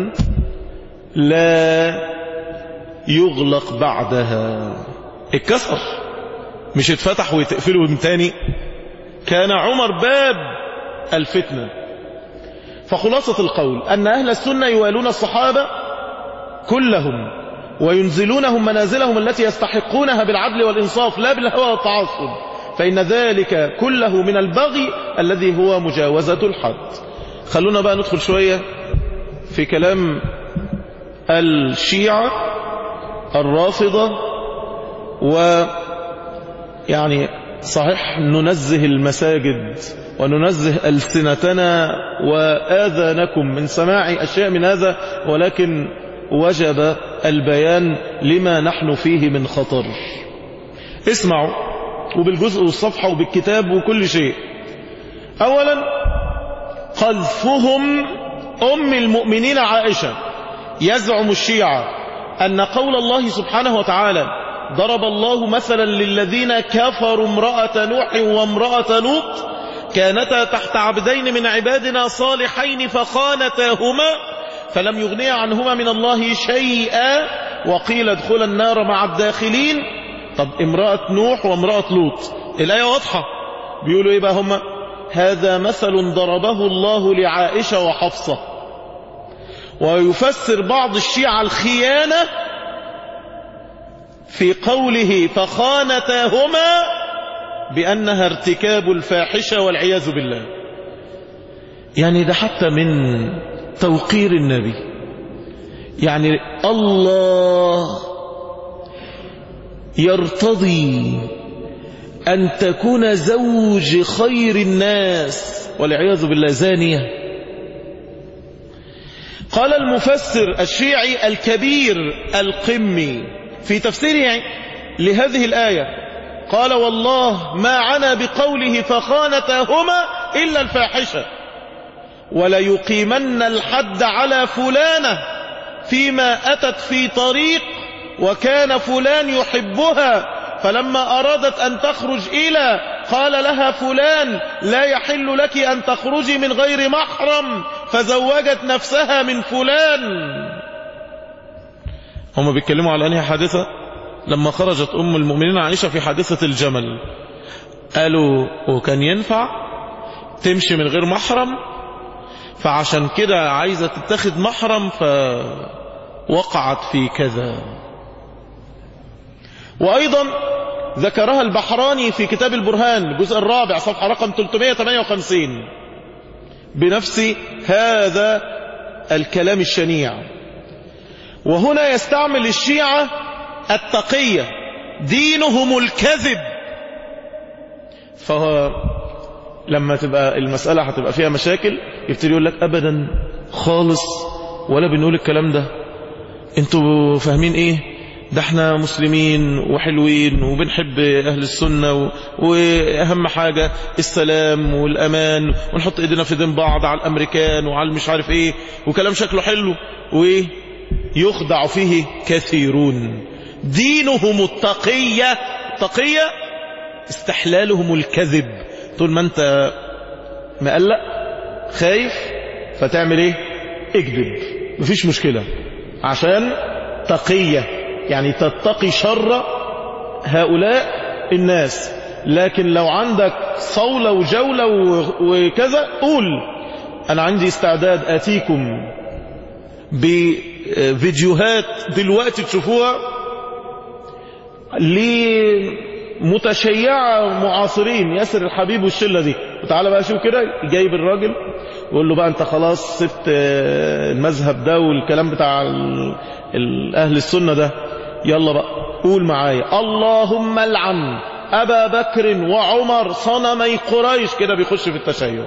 لا يغلق بعدها اتكسر مش اتفتح ويتقفله من تاني كان عمر باب الفتنة فخلاصة القول أن أهل السنة يوالون الصحابة كلهم وينزلونهم منازلهم التي يستحقونها بالعدل والإنصاف لا بالهوى والتعصب فإن ذلك كله من البغي الذي هو مجاوزة الحد خلونا بقى ندخل شوية في كلام الشيعة الرافضة و يعني صحيح ننزه المساجد وننزه ألسنتنا وآذانكم من سماع أشياء من هذا ولكن وجب البيان لما نحن فيه من خطر اسمعوا وبالجزء والصفحة وبالكتاب وكل شيء أولا قذفهم أم المؤمنين عائشة يزعم الشيعة أن قول الله سبحانه وتعالى ضرب الله مثلا للذين كفروا امرأة نوح وامرأة لوط كانتا تحت عبدين من عبادنا صالحين فخانتاهما فلم يغني عنهما من الله شيئا وقيل ادخل النار مع الداخلين طب امرأة نوح وامرأة لوط الآية واضحة بيقولوا ايه بقى هما هذا مثل ضربه الله لعائشة وحفصة ويفسر بعض الشيعة الخيانة في قوله فخانتاهما بأنها ارتكاب الفاحشة والعياذ بالله يعني ده حتى من توقير النبي يعني الله يرتضي أن تكون زوج خير الناس والعياذ بالله زانية قال المفسر الشيعي الكبير القمي في تفسيره لهذه الآية قال والله ما عنا بقوله فخانتاهما إلا الفاحشة وليقيمن الحد على فلانة فيما أتت في طريق وكان فلان يحبها فلما أرادت أن تخرج إلى قال لها فلان لا يحل لك أن تخرجي من غير محرم فزوجت نفسها من فلان هم بيتكلموا على أنهي حادثة لما خرجت أم المؤمنين عائشة في حادثة الجمل قالوا وكان ينفع تمشي من غير محرم فعشان كده عايزة تتخذ محرم فوقعت في كذا وأيضا ذكرها البحراني في كتاب البرهان الجزء الرابع صفحة رقم 358 بنفس هذا الكلام الشنيع وهنا يستعمل الشيعة التقية دينهم الكذب فهو لما تبقى المسألة هتبقى فيها مشاكل يبتدي يقول لك أبدا خالص ولا بنقول الكلام ده انتوا فاهمين ايه ده احنا مسلمين وحلوين وبنحب اهل السنة و... واهم حاجة السلام والامان ونحط ايدينا في دين بعض على الامريكان وعلى مش عارف ايه وكلام شكله حلو وايه يخدع فيه كثيرون دينهم التقية التقية استحلالهم الكذب طول ما انت مقلق خايف فتعمل ايه اكذب مفيش مشكلة عشان تقية يعني تتقي شر هؤلاء الناس لكن لو عندك صولة وجولة وكذا قول انا عندي استعداد اتيكم بفيديوهات دلوقتي تشوفوها لمتشيعة معاصرين ياسر الحبيب والشلة دي وتعالى بقى شوف كده جايب الراجل ويقول له بقى انت خلاص سبت المذهب ده والكلام بتاع اهل السنة ده يلا بقى قول معايا اللهم العن ابا بكر وعمر صنمي قريش كده بيخش في التشيع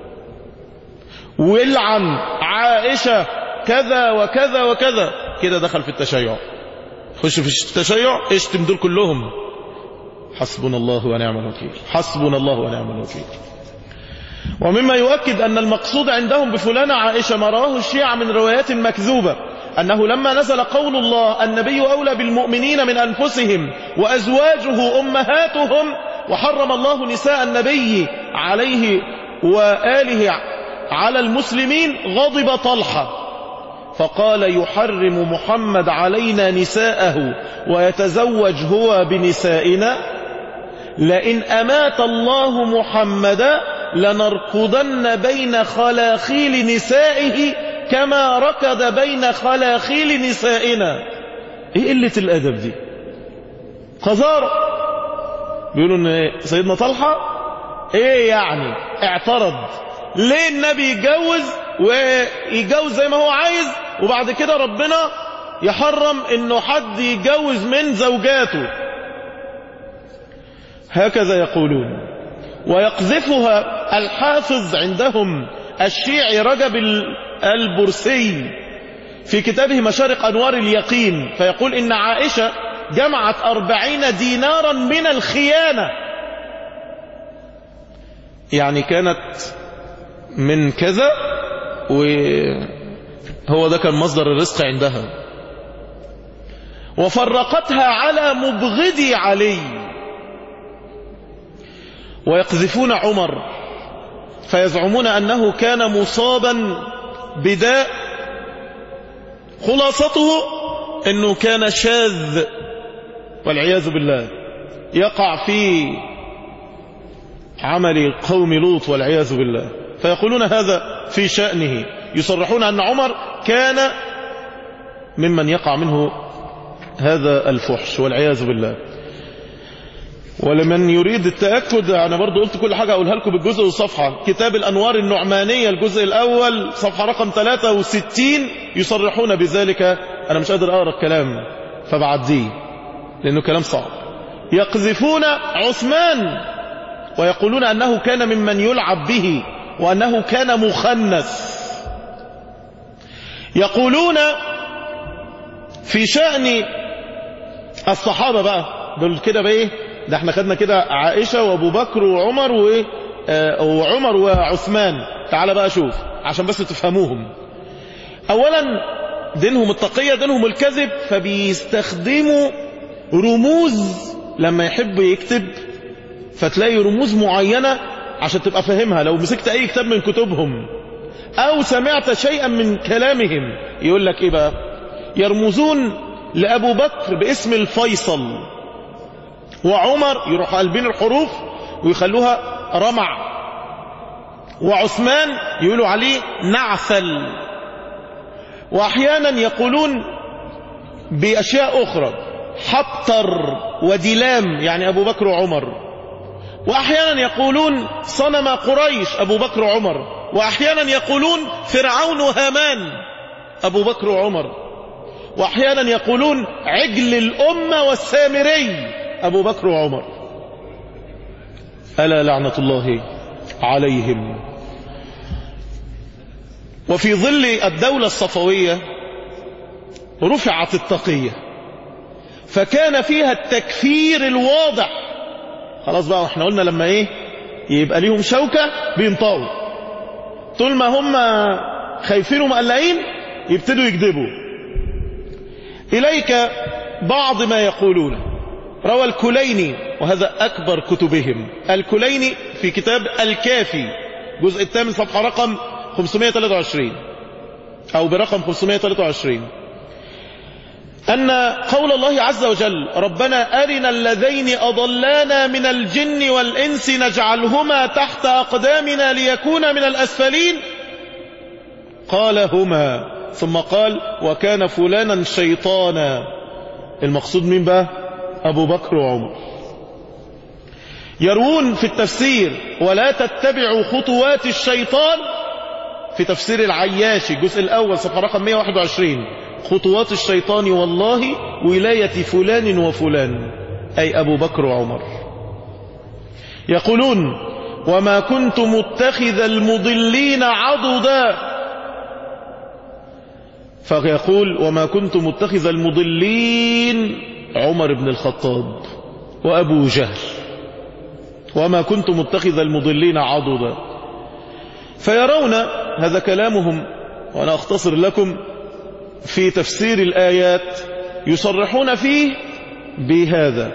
والعن عائشة كذا وكذا وكذا كده دخل في التشيع خش في التشيع اشتم دول كلهم حسبنا الله ونعم الوكيل حسبنا الله ونعم الوكيل ومما يؤكد أن المقصود عندهم بفلان عائشة ما رواه الشيعة من روايات مكذوبة أنه لما نزل قول الله النبي أولى بالمؤمنين من أنفسهم وأزواجه أمهاتهم وحرم الله نساء النبي عليه وآله على المسلمين غضب طلحة فقال يحرم محمد علينا نساءه ويتزوج هو بنسائنا لئن أمات الله محمدا لنركضن بين خلاخيل نسائه كما ركض بين خلاخيل نسائنا ايه قلة الأدب دي قذارة بيقولوا ان سيدنا طلحة ايه يعني اعترض ليه النبي يتجوز ويتجوز زي ما هو عايز وبعد كده ربنا يحرم انه حد يتجوز من زوجاته هكذا يقولون ويقذفها الحافظ عندهم الشيعي رجب البرسي في كتابه مشارق أنوار اليقين فيقول إن عائشة جمعت أربعين دينارا من الخيانة يعني كانت من كذا وهو ده كان مصدر الرزق عندها وفرقتها على مبغضي علي ويقذفون عمر فيزعمون أنه كان مصابا بداء خلاصته أنه كان شاذ والعياذ بالله يقع في عمل قوم لوط والعياذ بالله فيقولون هذا في شأنه يصرحون أن عمر كان ممن يقع منه هذا الفحش والعياذ بالله ولمن يريد التأكد أنا برضو قلت كل حاجة أقولها لكم بالجزء والصفحة كتاب الأنوار النعمانية الجزء الأول صفحة رقم 63 يصرحون بذلك أنا مش قادر أقرأ الكلام فبعديه لأنه كلام صعب يقذفون عثمان ويقولون أنه كان ممن يلعب به وأنه كان مخنث يقولون في شأن الصحابة بقى دول كده بإيه ده احنا خدنا كده عائشة وابو بكر وعمر و... آه وعمر وعثمان تعال بقى شوف عشان بس تفهموهم اولا دينهم التقية دينهم الكذب فبيستخدموا رموز لما يحب يكتب فتلاقي رموز معينة عشان تبقى فاهمها لو مسكت اي كتاب من كتبهم او سمعت شيئا من كلامهم يقول لك ايه بقى يرمزون لابو بكر باسم الفيصل وعمر يروحوا قلبين الحروف ويخلوها رمع وعثمان يقولوا عليه نعثل واحيانا يقولون باشياء اخرى حطر ودلام يعني ابو بكر وعمر واحيانا يقولون صنم قريش ابو بكر وعمر واحيانا يقولون فرعون وهامان ابو بكر وعمر واحيانا يقولون عجل الامه والسامري أبو بكر وعمر ألا لعنة الله عليهم وفي ظل الدولة الصفوية رفعت التقية فكان فيها التكفير الواضح خلاص بقى احنا قلنا لما ايه يبقى ليهم شوكة بينطقوا طول ما هم خايفين ومقلقين يبتدوا يكذبوا إليك بعض ما يقولونه روى الكليني وهذا أكبر كتبهم الكليني في كتاب الكافي جزء الثامن صفحة رقم 523 أو برقم 523 أن قول الله عز وجل ربنا أرنا اللذين أضلانا من الجن والإنس نجعلهما تحت أقدامنا ليكون من الأسفلين قال هما ثم قال وكان فلانا شيطانا المقصود مين بقى أبو بكر وعمر يروون في التفسير ولا تتبعوا خطوات الشيطان في تفسير العياشي الجزء الأول صفحة رقم 121 خطوات الشيطان والله ولاية فلان وفلان أي أبو بكر وعمر يقولون وما كنت متخذ المضلين عضدا فيقول وما كنت متخذ المضلين عمر بن الخطاب وأبو جهل وما كنت متخذ المضلين عضدا فيرون هذا كلامهم وأنا أختصر لكم في تفسير الآيات يصرحون فيه بهذا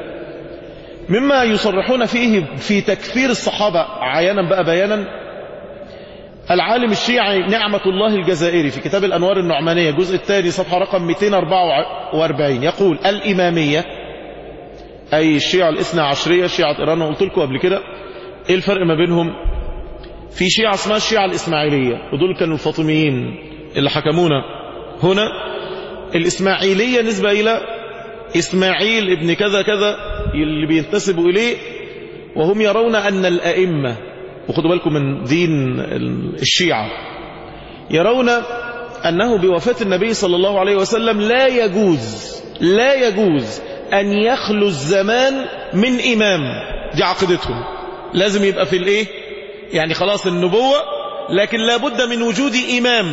مما يصرحون فيه في تكفير الصحابة عيانا بقى بيانا العالم الشيعي نعمة الله الجزائري في كتاب الأنوار النعمانية الجزء الثاني صفحة رقم 244 يقول الإمامية أي الشيعة الاثنى عشرية شيعة إيران قلت لكم قبل كده إيه الفرق ما بينهم في شيعة اسمها الشيعة الإسماعيلية ودول كانوا الفاطميين اللي حكمونا هنا الإسماعيلية نسبة إلى إسماعيل ابن كذا كذا اللي بينتسبوا إليه وهم يرون أن الأئمة وخدوا بالكم من دين الشيعة يرون أنه بوفاة النبي صلى الله عليه وسلم لا يجوز لا يجوز أن يخلو الزمان من إمام دي عقيدتهم لازم يبقى في الإيه يعني خلاص النبوة لكن لابد من وجود إمام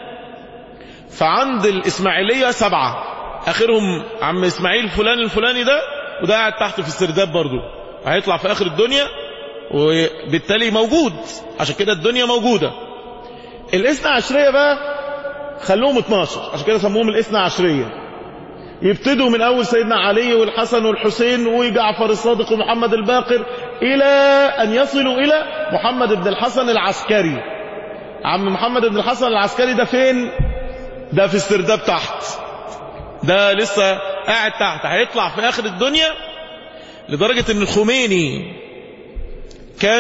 فعند الإسماعيلية سبعة آخرهم عم إسماعيل الفلاني الفلاني ده وده قاعد تحت في السرداب برضه هيطلع في آخر الدنيا وبالتالي موجود عشان كده الدنيا موجودة الاثنى عشرية بقى خلوهم 12 عشان كده سموهم الاثنى عشرية يبتدوا من أول سيدنا علي والحسن والحسين وجعفر الصادق ومحمد الباقر إلى أن يصلوا إلى محمد بن الحسن العسكري عم محمد بن الحسن العسكري ده فين ده في السرداب تحت ده لسه قاعد تحت هيطلع في آخر الدنيا لدرجة ان الخميني كان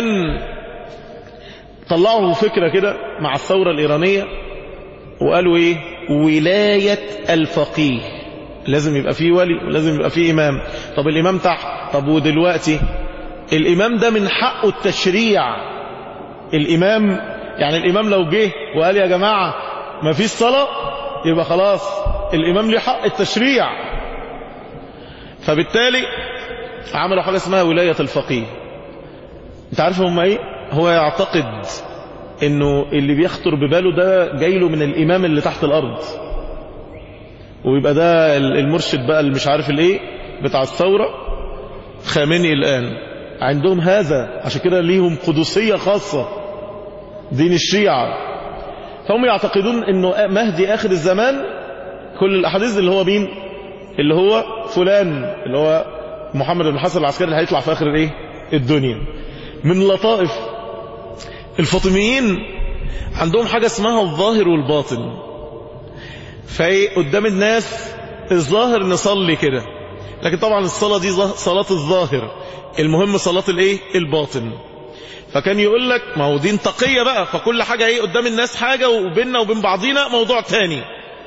طلعوا فكرة كده مع الثورة الإيرانية وقالوا ايه ولاية الفقيه لازم يبقى فيه ولي ولازم يبقى فيه إمام طب الإمام تحت طب ودلوقتي الإمام ده من حقه التشريع الإمام يعني الإمام لو جه وقال يا جماعة ما فيش صلاة يبقى خلاص الإمام له حق التشريع فبالتالي عملوا حاجة اسمها ولاية الفقيه انت عارف هم ايه هو يعتقد انه اللي بيخطر بباله ده جاي له من الامام اللي تحت الارض ويبقى ده المرشد بقى اللي مش عارف الايه بتاع الثورة خامنئي الان عندهم هذا عشان كده ليهم قدسية خاصة دين الشيعة فهم يعتقدون انه مهدي اخر الزمان كل الاحاديث اللي هو مين اللي هو فلان اللي هو محمد بن الحسن العسكري اللي هيطلع في اخر الايه الدنيا من لطائف الفاطميين عندهم حاجة اسمها الظاهر والباطن فايه قدام الناس الظاهر نصلي كده لكن طبعا الصلاة دي صلاة الظاهر المهم صلاة الايه الباطن فكان يقول لك ما هو دين تقية بقى فكل حاجة ايه قدام الناس حاجة وبيننا وبين بعضينا موضوع تاني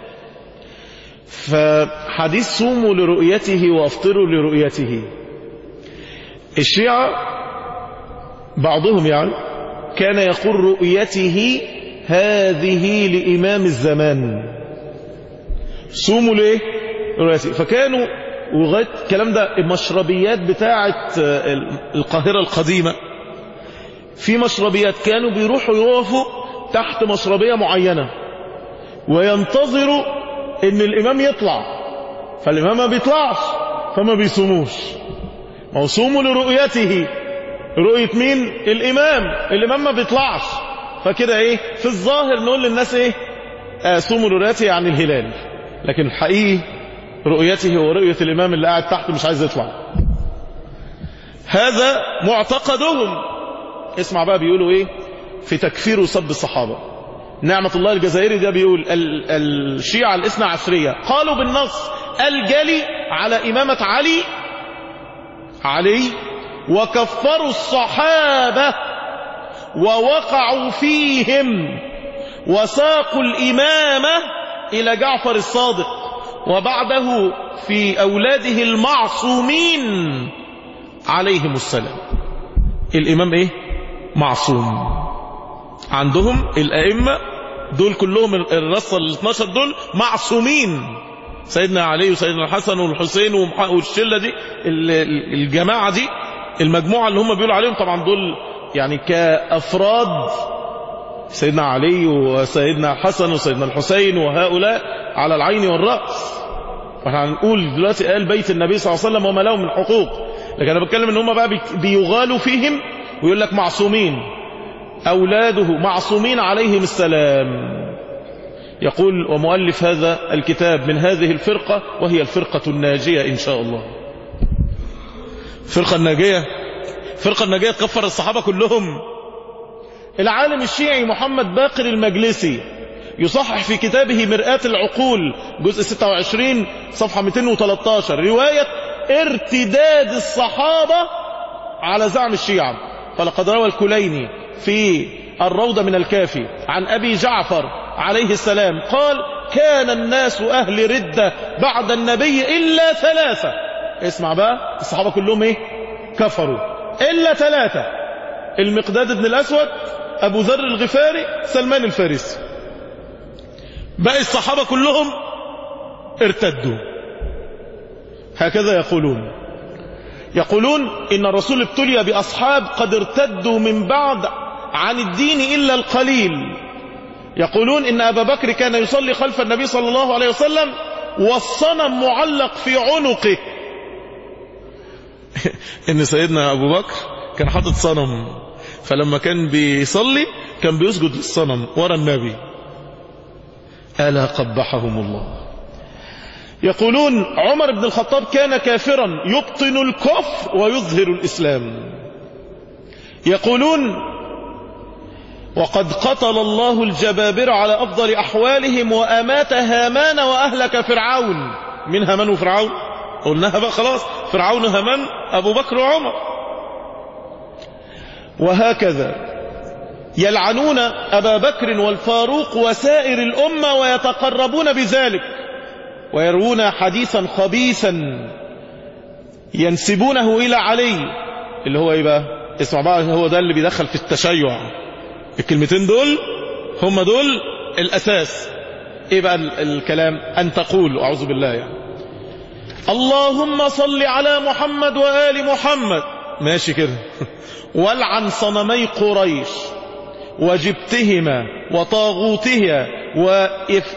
فحديث صوموا لرؤيته وافطروا لرؤيته الشيعة بعضهم يعني كان يقول رؤيته هذه لإمام الزمان صوموا ليه رؤيته فكانوا وغاية الكلام ده المشربيات بتاعة القاهرة القديمة في مشربيات كانوا بيروحوا يقفوا تحت مشربية معينة وينتظروا ان الامام يطلع فالامام ما بيطلعش فما بيصوموش ما هو صوموا لرؤيته رؤية مين الامام الامام ما بيطلعش فكده ايه في الظاهر نقول للناس ايه آه صوموا لرؤيته يعني الهلال لكن الحقيقي رؤيته هو رؤية الامام اللي قاعد تحت مش عايز يطلع هذا معتقدهم اسمع بقى بيقولوا ايه في تكفير وسب الصحابة نعمة الله الجزائري ده بيقول ال الشيعة الاثنى عشرية قالوا بالنص الجلي على إمامة علي علي وكفروا الصحابة ووقعوا فيهم وساقوا الإمامة إلى جعفر الصادق وبعده في أولاده المعصومين عليهم السلام الإمام إيه معصوم عندهم الأئمة دول كلهم الرصة ال 12 دول معصومين سيدنا علي وسيدنا الحسن والحسين والشلة دي الجماعة دي المجموعة اللي هم بيقولوا عليهم طبعا دول يعني كأفراد سيدنا علي وسيدنا الحسن وسيدنا الحسين وهؤلاء على العين والرأس واحنا هنقول دلوقتي قال بيت النبي صلى الله عليه وسلم وما لهم من حقوق لكن انا بتكلم ان هم بقى بيغالوا فيهم ويقول لك معصومين أولاده معصومين عليهم السلام يقول ومؤلف هذا الكتاب من هذه الفرقة وهي الفرقة الناجية إن شاء الله فرقة الناجية فرقة الناجية تكفر الصحابة كلهم العالم الشيعي محمد باقر المجلسي يصحح في كتابه مرآة العقول جزء 26 صفحة 213 رواية ارتداد الصحابة على زعم الشيعة فلقد روى الكليني في الروضة من الكافي عن أبي جعفر عليه السلام قال كان الناس أهل ردة بعد النبي إلا ثلاثة اسمع بقى الصحابة كلهم ايه كفروا إلا ثلاثة المقداد بن الأسود أبو ذر الغفاري سلمان الفارسي باقي الصحابة كلهم ارتدوا هكذا يقولون يقولون إن الرسول ابتلي بأصحاب قد ارتدوا من بعد عن الدين إلا القليل يقولون إن أبا بكر كان يصلي خلف النبي صلى الله عليه وسلم والصنم معلق في عنقه إن سيدنا أبو بكر كان حاطط صنم فلما كان بيصلي كان بيسجد للصنم ورا النبي ألا قبحهم الله يقولون عمر بن الخطاب كان كافرا يبطن الكفر ويظهر الإسلام يقولون وقد قتل الله الجبابرة على أفضل أحوالهم وأمات هامان وأهلك فرعون من هامان وفرعون قلناها بقى خلاص فرعون هامان أبو بكر وعمر وهكذا يلعنون أبا بكر والفاروق وسائر الأمة ويتقربون بذلك ويروون حديثا خبيثا ينسبونه إلى علي اللي هو إيه بقى اسمع بقى هو ده اللي بيدخل في التشيع الكلمتين دول هم دول الأساس إيه بقى الكلام أن تقول أعوذ بالله يعني اللهم صل على محمد وآل محمد ماشي كده والعن صنمي قريش وجبتهما وطاغوتها وإف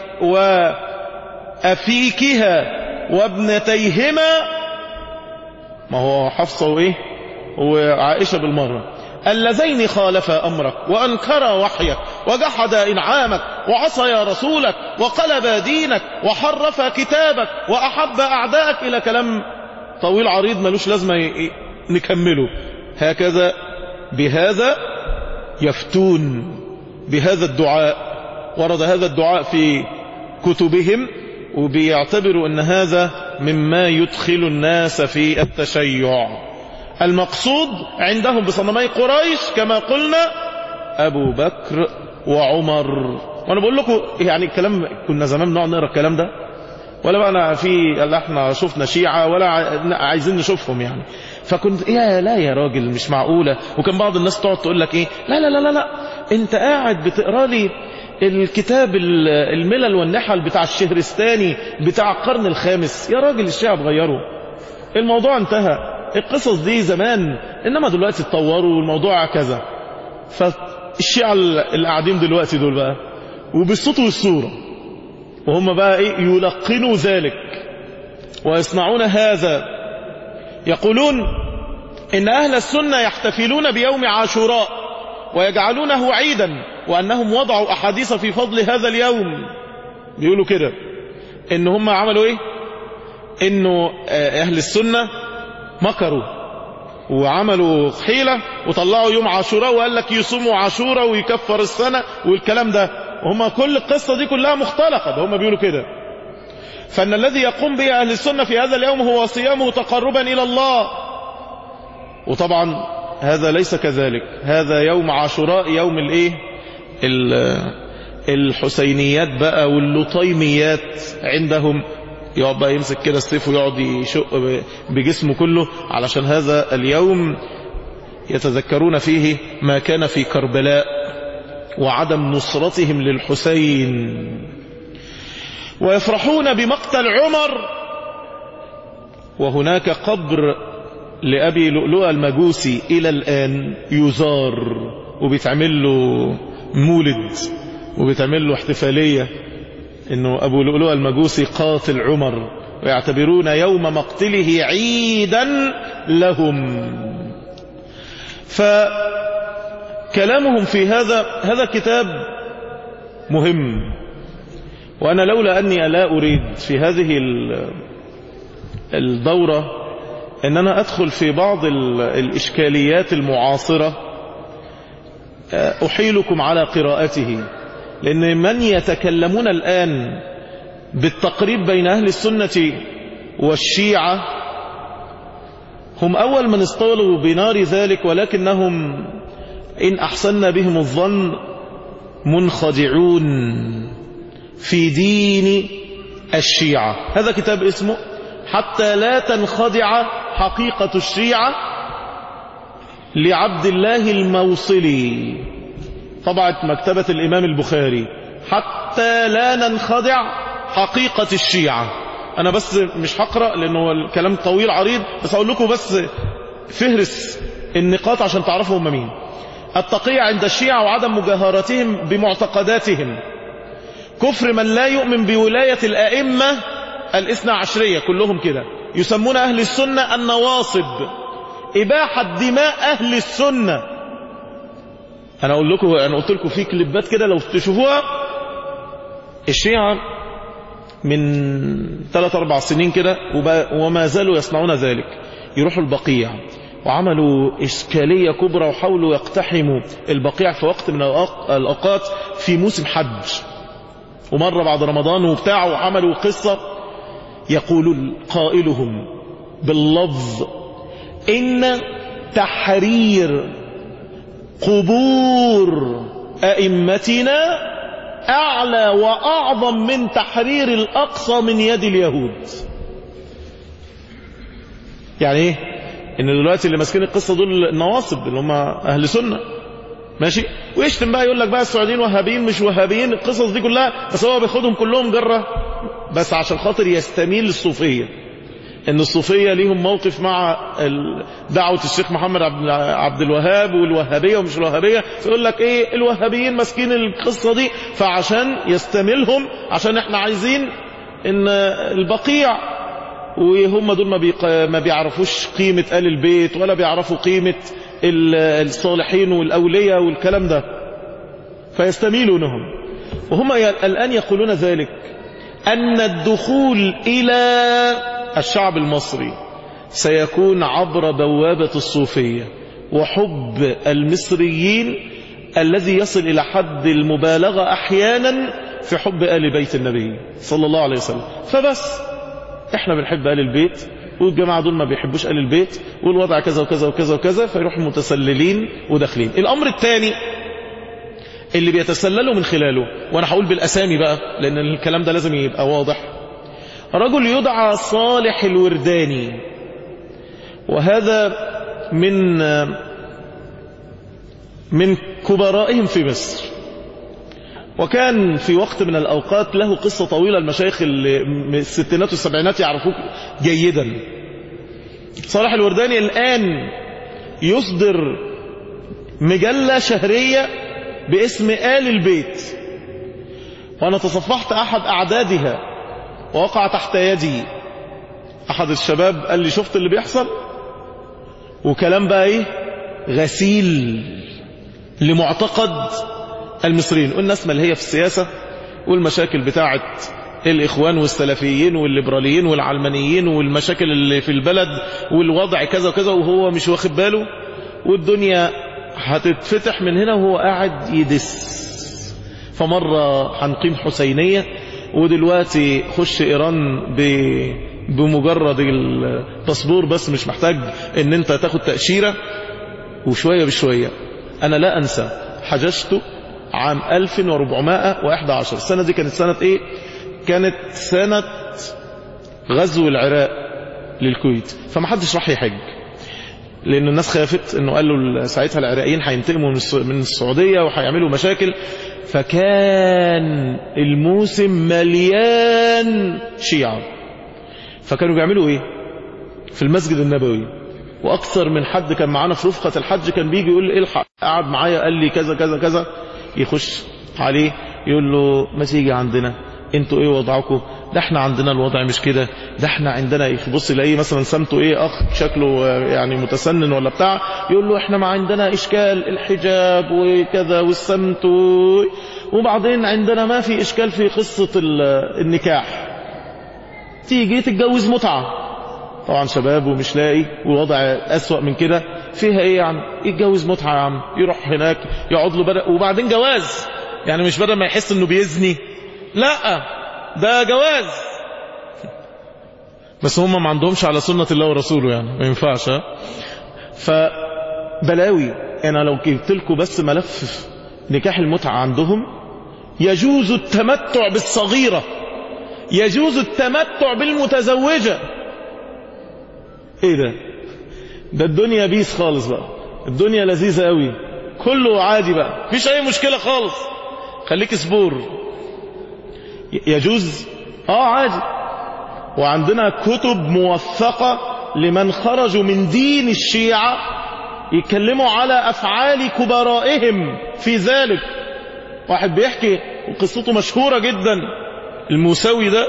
وأفيكها وابنتيهما ما هو حفصة وإيه وعائشة بالمرة اللذين خالفا أمرك وأنكرا وحيك وجحدا إنعامك وعصيا رسولك وقلبا دينك وحرفا كتابك وأحب أعدائك إلى كلام طويل عريض ملوش لازمة نكمله هكذا بهذا يفتون بهذا الدعاء ورد هذا الدعاء في كتبهم وبيعتبروا أن هذا مما يدخل الناس في التشيع المقصود عندهم بصنمي قريش كما قلنا أبو بكر وعمر وأنا بقول لكم يعني الكلام كنا زمان نقعد نقرا الكلام ده ولا بقى أنا في لا احنا شفنا شيعة ولا عايزين نشوفهم يعني فكنت يا لا يا راجل مش معقولة وكان بعض الناس تقعد تقول لك ايه لا لا لا لا لا انت قاعد بتقرا لي الكتاب الملل والنحل بتاع الشهرستاني بتاع القرن الخامس يا راجل الشيعة اتغيروا الموضوع انتهى القصص دي زمان انما دلوقتي اتطوروا والموضوع كذا فالشيعة اللي قاعدين دلوقتي دول بقى وبالصوت والصورة وهم بقى ايه يلقنوا ذلك ويصنعون هذا يقولون ان اهل السنة يحتفلون بيوم عاشوراء ويجعلونه عيدا وانهم وضعوا احاديث في فضل هذا اليوم بيقولوا كده ان هم عملوا ايه انه اهل السنة مكروا وعملوا حيلة وطلعوا يوم عاشوراء وقال لك يصوموا عاشوراء ويكفر السنة والكلام ده وهم كل القصة دي كلها مختلقة ده هم بيقولوا كده فأن الذي يقوم به أهل السنة في هذا اليوم هو صيامه تقربا إلى الله وطبعا هذا ليس كذلك هذا يوم عاشوراء يوم الايه الحسينيات بقى واللطيميات عندهم يقعد بقى يمسك كده السيف ويقعد يشق بجسمه كله علشان هذا اليوم يتذكرون فيه ما كان في كربلاء وعدم نصرتهم للحسين ويفرحون بمقتل عمر وهناك قبر لأبي لؤلؤة المجوسي إلى الآن يزار وبيتعمل له مولد وبيتعمل له احتفالية انه ابو لؤلؤة المجوسي قاتل عمر ويعتبرون يوم مقتله عيدا لهم فكلامهم في هذا هذا كتاب مهم وانا لولا اني لا اريد في هذه الدورة ان انا ادخل في بعض الاشكاليات المعاصرة أحيلكم على قراءته لأن من يتكلمون الآن بالتقريب بين أهل السنة والشيعة هم أول من اصطولوا بنار ذلك ولكنهم إن أحسن بهم الظن منخدعون في دين الشيعة هذا كتاب اسمه حتى لا تنخدع حقيقة الشيعة لعبد الله الموصلي طبعت مكتبة الإمام البخاري حتى لا ننخدع حقيقة الشيعة أنا بس مش هقرأ لأنه الكلام طويل عريض بس أقول لكم بس فهرس النقاط عشان تعرفوا هم مين التقية عند الشيعة وعدم مجاهرتهم بمعتقداتهم كفر من لا يؤمن بولاية الأئمة الاثنى عشرية كلهم كده يسمون أهل السنة النواصب إباحة دماء أهل السنة أنا أقول لكم أنا قلت لكم في كليبات كده لو تشوفوها الشيعة من ثلاث أربع سنين كده وما زالوا يصنعون ذلك يروحوا البقيع وعملوا إشكالية كبرى وحاولوا يقتحموا البقيع في وقت من الأوقات في موسم حج ومرة بعد رمضان وبتاع وعملوا قصة يقول قائلهم باللفظ إن تحرير قبور أئمتنا أعلى وأعظم من تحرير الأقصى من يد اليهود يعني ايه ان دلوقتي اللي ماسكين القصة دول النواصب اللي هم اهل سنة ماشي ويشتم بقى يقول لك بقى السعوديين وهابيين مش وهابيين القصص دي كلها بس هو بياخدهم كلهم جرة بس عشان خاطر يستميل للصوفية ان الصوفية ليهم موقف مع دعوة الشيخ محمد عبد الوهاب والوهابية ومش الوهابية فيقول لك ايه الوهابيين ماسكين القصة دي فعشان يستملهم عشان احنا عايزين ان البقيع وهم دول ما, بيق... ما بيعرفوش قيمة آل البيت ولا بيعرفوا قيمة الصالحين والأولياء والكلام ده فيستميلونهم وهم الآن يقولون ذلك أن الدخول إلى الشعب المصري سيكون عبر بوابة الصوفية وحب المصريين الذي يصل إلى حد المبالغة أحيانا في حب آل بيت النبي صلى الله عليه وسلم فبس احنا بنحب آل البيت والجماعة دول ما بيحبوش آل البيت والوضع كذا وكذا وكذا وكذا فيروحوا متسللين وداخلين الأمر الثاني اللي بيتسللوا من خلاله وانا هقول بالاسامي بقى لان الكلام ده لازم يبقى واضح رجل يدعى صالح الورداني وهذا من من كبرائهم في مصر وكان في وقت من الأوقات له قصة طويلة المشايخ اللي من الستينات والسبعينات يعرفوه جيدا صالح الورداني الآن يصدر مجلة شهرية باسم آل البيت وأنا تصفحت أحد أعدادها ووقع تحت يدي أحد الشباب قال لي شفت اللي بيحصل وكلام بقى إيه غسيل لمعتقد المصريين والناس اللي هي في السياسة والمشاكل بتاعت الإخوان والسلفيين والليبراليين والعلمانيين والمشاكل اللي في البلد والوضع كذا وكذا وهو مش واخد باله والدنيا هتتفتح من هنا وهو قاعد يدس فمرة هنقيم حسينية ودلوقتي خش إيران ب... بمجرد الباسبور بس مش محتاج ان انت تاخد تأشيرة وشوية بشوية انا لا انسى حججت عام 1411 السنة دي كانت سنة ايه كانت سنة غزو العراق للكويت فما حدش راح يحج لان الناس خافت انه قال له ساعتها العراقيين هينتقموا من السعودية وهيعملوا مشاكل فكان الموسم مليان شيعة فكانوا بيعملوا ايه في المسجد النبوي واكثر من حد كان معانا في رفقة الحج كان بيجي يقول لي الحق قعد معايا قال لي كذا كذا كذا يخش عليه يقول له ما تيجي عندنا انتوا ايه وضعكم ده احنا عندنا الوضع مش كده ده احنا عندنا ايه بص يلاقيه مثلا سمته ايه اخ شكله يعني متسنن ولا بتاع يقول له احنا ما عندنا اشكال الحجاب وكذا والسمت وبعدين عندنا ما في اشكال في قصة النكاح تيجي تتجوز متعة طبعا شباب ومش لاقي والوضع أسوأ من كده فيها ايه يا عم يتجوز متعة يا عم يروح هناك يقعد له بدأ وبعدين جواز يعني مش بدل ما يحس انه بيزني لا ده جواز بس هم ما عندهمش على سنة الله ورسوله يعني ما ينفعش ها فبلاوي انا لو جبت لكم بس ملف نكاح المتعة عندهم يجوز التمتع بالصغيرة يجوز التمتع بالمتزوجة ايه ده ده الدنيا بيس خالص بقى الدنيا لذيذة قوي كله عادي بقى مفيش اي مشكلة خالص خليك سبور يجوز اه عادي وعندنا كتب موثقة لمن خرجوا من دين الشيعة يتكلموا على أفعال كبرائهم في ذلك واحد بيحكي وقصته مشهورة جدا الموسوي ده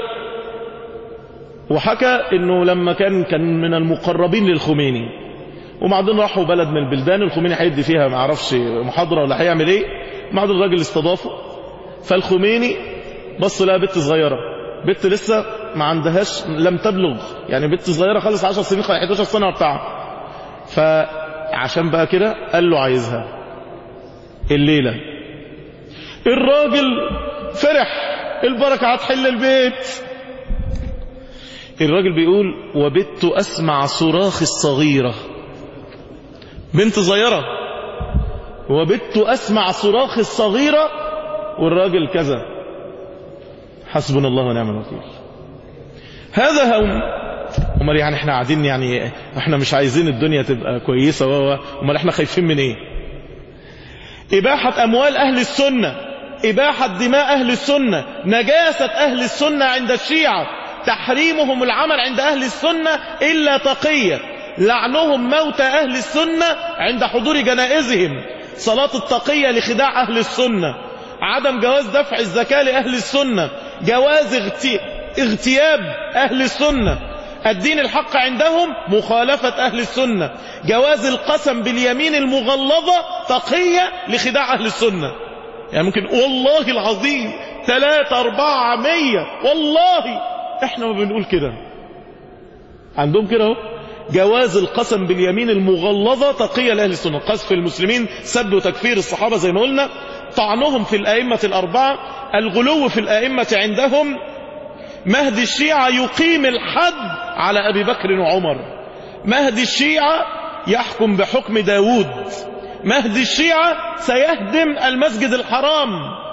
وحكى انه لما كان كان من المقربين للخميني وبعدين راحوا بلد من البلدان الخميني هيدي فيها ما اعرفش محاضره ولا هيعمل ايه بعدين الراجل استضافه فالخميني بص لها بنت صغيره بنت لسه ما عندهاش لم تبلغ يعني بنت صغيره خالص 10 سنين 11 سنه بتاع فعشان بقى كده قال له عايزها الليله الراجل فرح البركه هتحل البيت الراجل بيقول وبت أسمع صراخ الصغيرة بنت صغيرة وبت أسمع صراخ الصغيرة والراجل كذا حسبنا الله ونعم الوكيل هذا هم امال يعني احنا قاعدين يعني احنا مش عايزين الدنيا تبقى كويسة و امال احنا خايفين من ايه إباحة أموال أهل السنة إباحة دماء أهل السنة نجاسة أهل السنة عند الشيعة تحريمهم العمل عند أهل السنة إلا تقية لعنهم موت أهل السنة عند حضور جنائزهم صلاة التقية لخداع أهل السنة عدم جواز دفع الزكاة لأهل السنة جواز اغتي... اغتياب أهل السنة الدين الحق عندهم مخالفة أهل السنة جواز القسم باليمين المغلظة تقية لخداع أهل السنة يعني ممكن والله العظيم ثلاثة أربعة مية والله احنا ما بنقول كده عندهم كده اهو جواز القسم باليمين المغلظة تقية لأهل السنة قذف المسلمين سب وتكفير الصحابة زي ما قلنا طعنهم في الآئمة الأربعة الغلو في الآئمة عندهم مهدي الشيعة يقيم الحد على أبي بكر وعمر مهدي الشيعة يحكم بحكم داود مهدي الشيعة سيهدم المسجد الحرام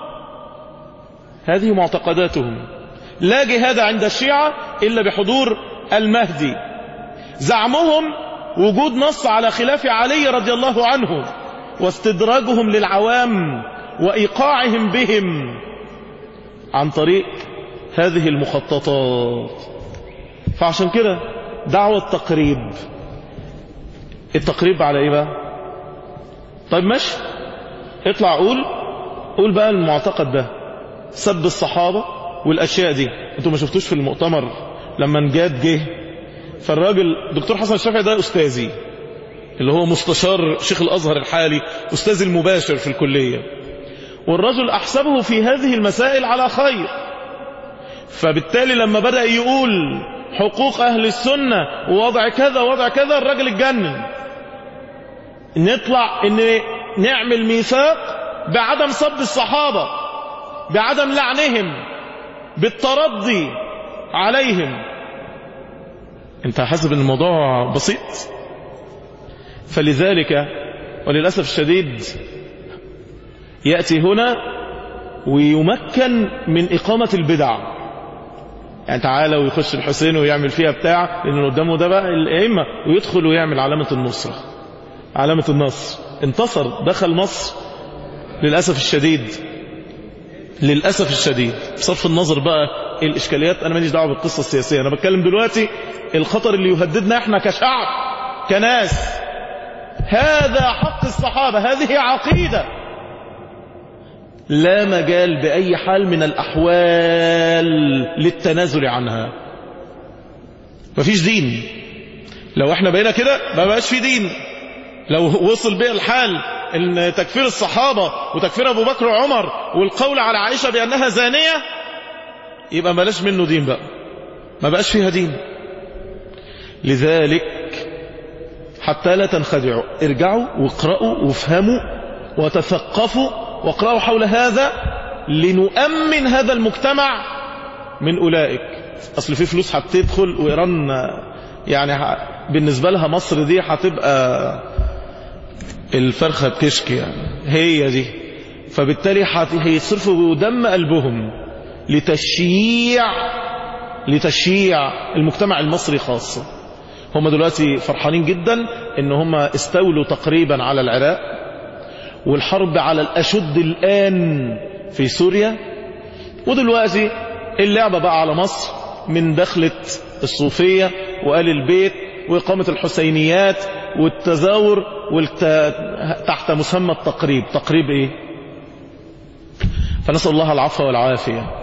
هذه معتقداتهم لا جهاد عند الشيعة إلا بحضور المهدي زعمهم وجود نص على خلاف علي رضي الله عنه واستدراجهم للعوام وإيقاعهم بهم عن طريق هذه المخططات فعشان كده دعوة تقريب التقريب على ايه بقى طيب ماشي اطلع قول قول بقى المعتقد ده سب الصحابة والاشياء دي انتوا ما شفتوش في المؤتمر لما نجاد جه فالراجل دكتور حسن الشافعي ده استاذي اللي هو مستشار شيخ الازهر الحالي استاذ المباشر في الكلية والرجل احسبه في هذه المسائل على خير فبالتالي لما بدأ يقول حقوق أهل السنة ووضع كذا ووضع كذا الراجل اتجنن نطلع ان نعمل ميثاق بعدم صب الصحابة بعدم لعنهم بالترضي عليهم انت حاسب ان الموضوع بسيط فلذلك وللأسف الشديد يأتي هنا ويمكن من إقامة البدع يعني تعالى ويخش الحسين ويعمل فيها بتاع لأن قدامه ده بقى الأئمة ويدخل ويعمل علامة النصرة علامة النصر انتصر دخل مصر للأسف الشديد للأسف الشديد بصرف النظر بقى الإشكاليات أنا ماليش دعوة بالقصة السياسية أنا بتكلم دلوقتي الخطر اللي يهددنا احنا كشعب كناس هذا حق الصحابة هذه عقيدة لا مجال بأي حال من الأحوال للتنازل عنها مفيش دين لو احنا بقينا كده ما بقاش في دين لو وصل بيه الحال ان تكفير الصحابة وتكفير ابو بكر وعمر والقول على عائشة بانها زانية يبقى بلاش منه دين بقى ما بقاش فيها دين لذلك حتى لا تنخدعوا ارجعوا واقرأوا وافهموا وتثقفوا واقرأوا حول هذا لنؤمن هذا المجتمع من أولئك أصل في فلوس هتدخل وإيران يعني بالنسبة لها مصر دي هتبقى الفرخة بكشك يعني هي دي فبالتالي هيصرفوا دم قلبهم لتشييع لتشييع المجتمع المصري خاصة هم دلوقتي فرحانين جدا ان هم استولوا تقريبا على العراق والحرب على الأشد الآن في سوريا ودلوقتي اللعبة بقى على مصر من دخلة الصوفية وآل البيت وإقامة الحسينيات والتزاور والت... تحت مسمى التقريب تقريب إيه فنسأل الله العفو والعافية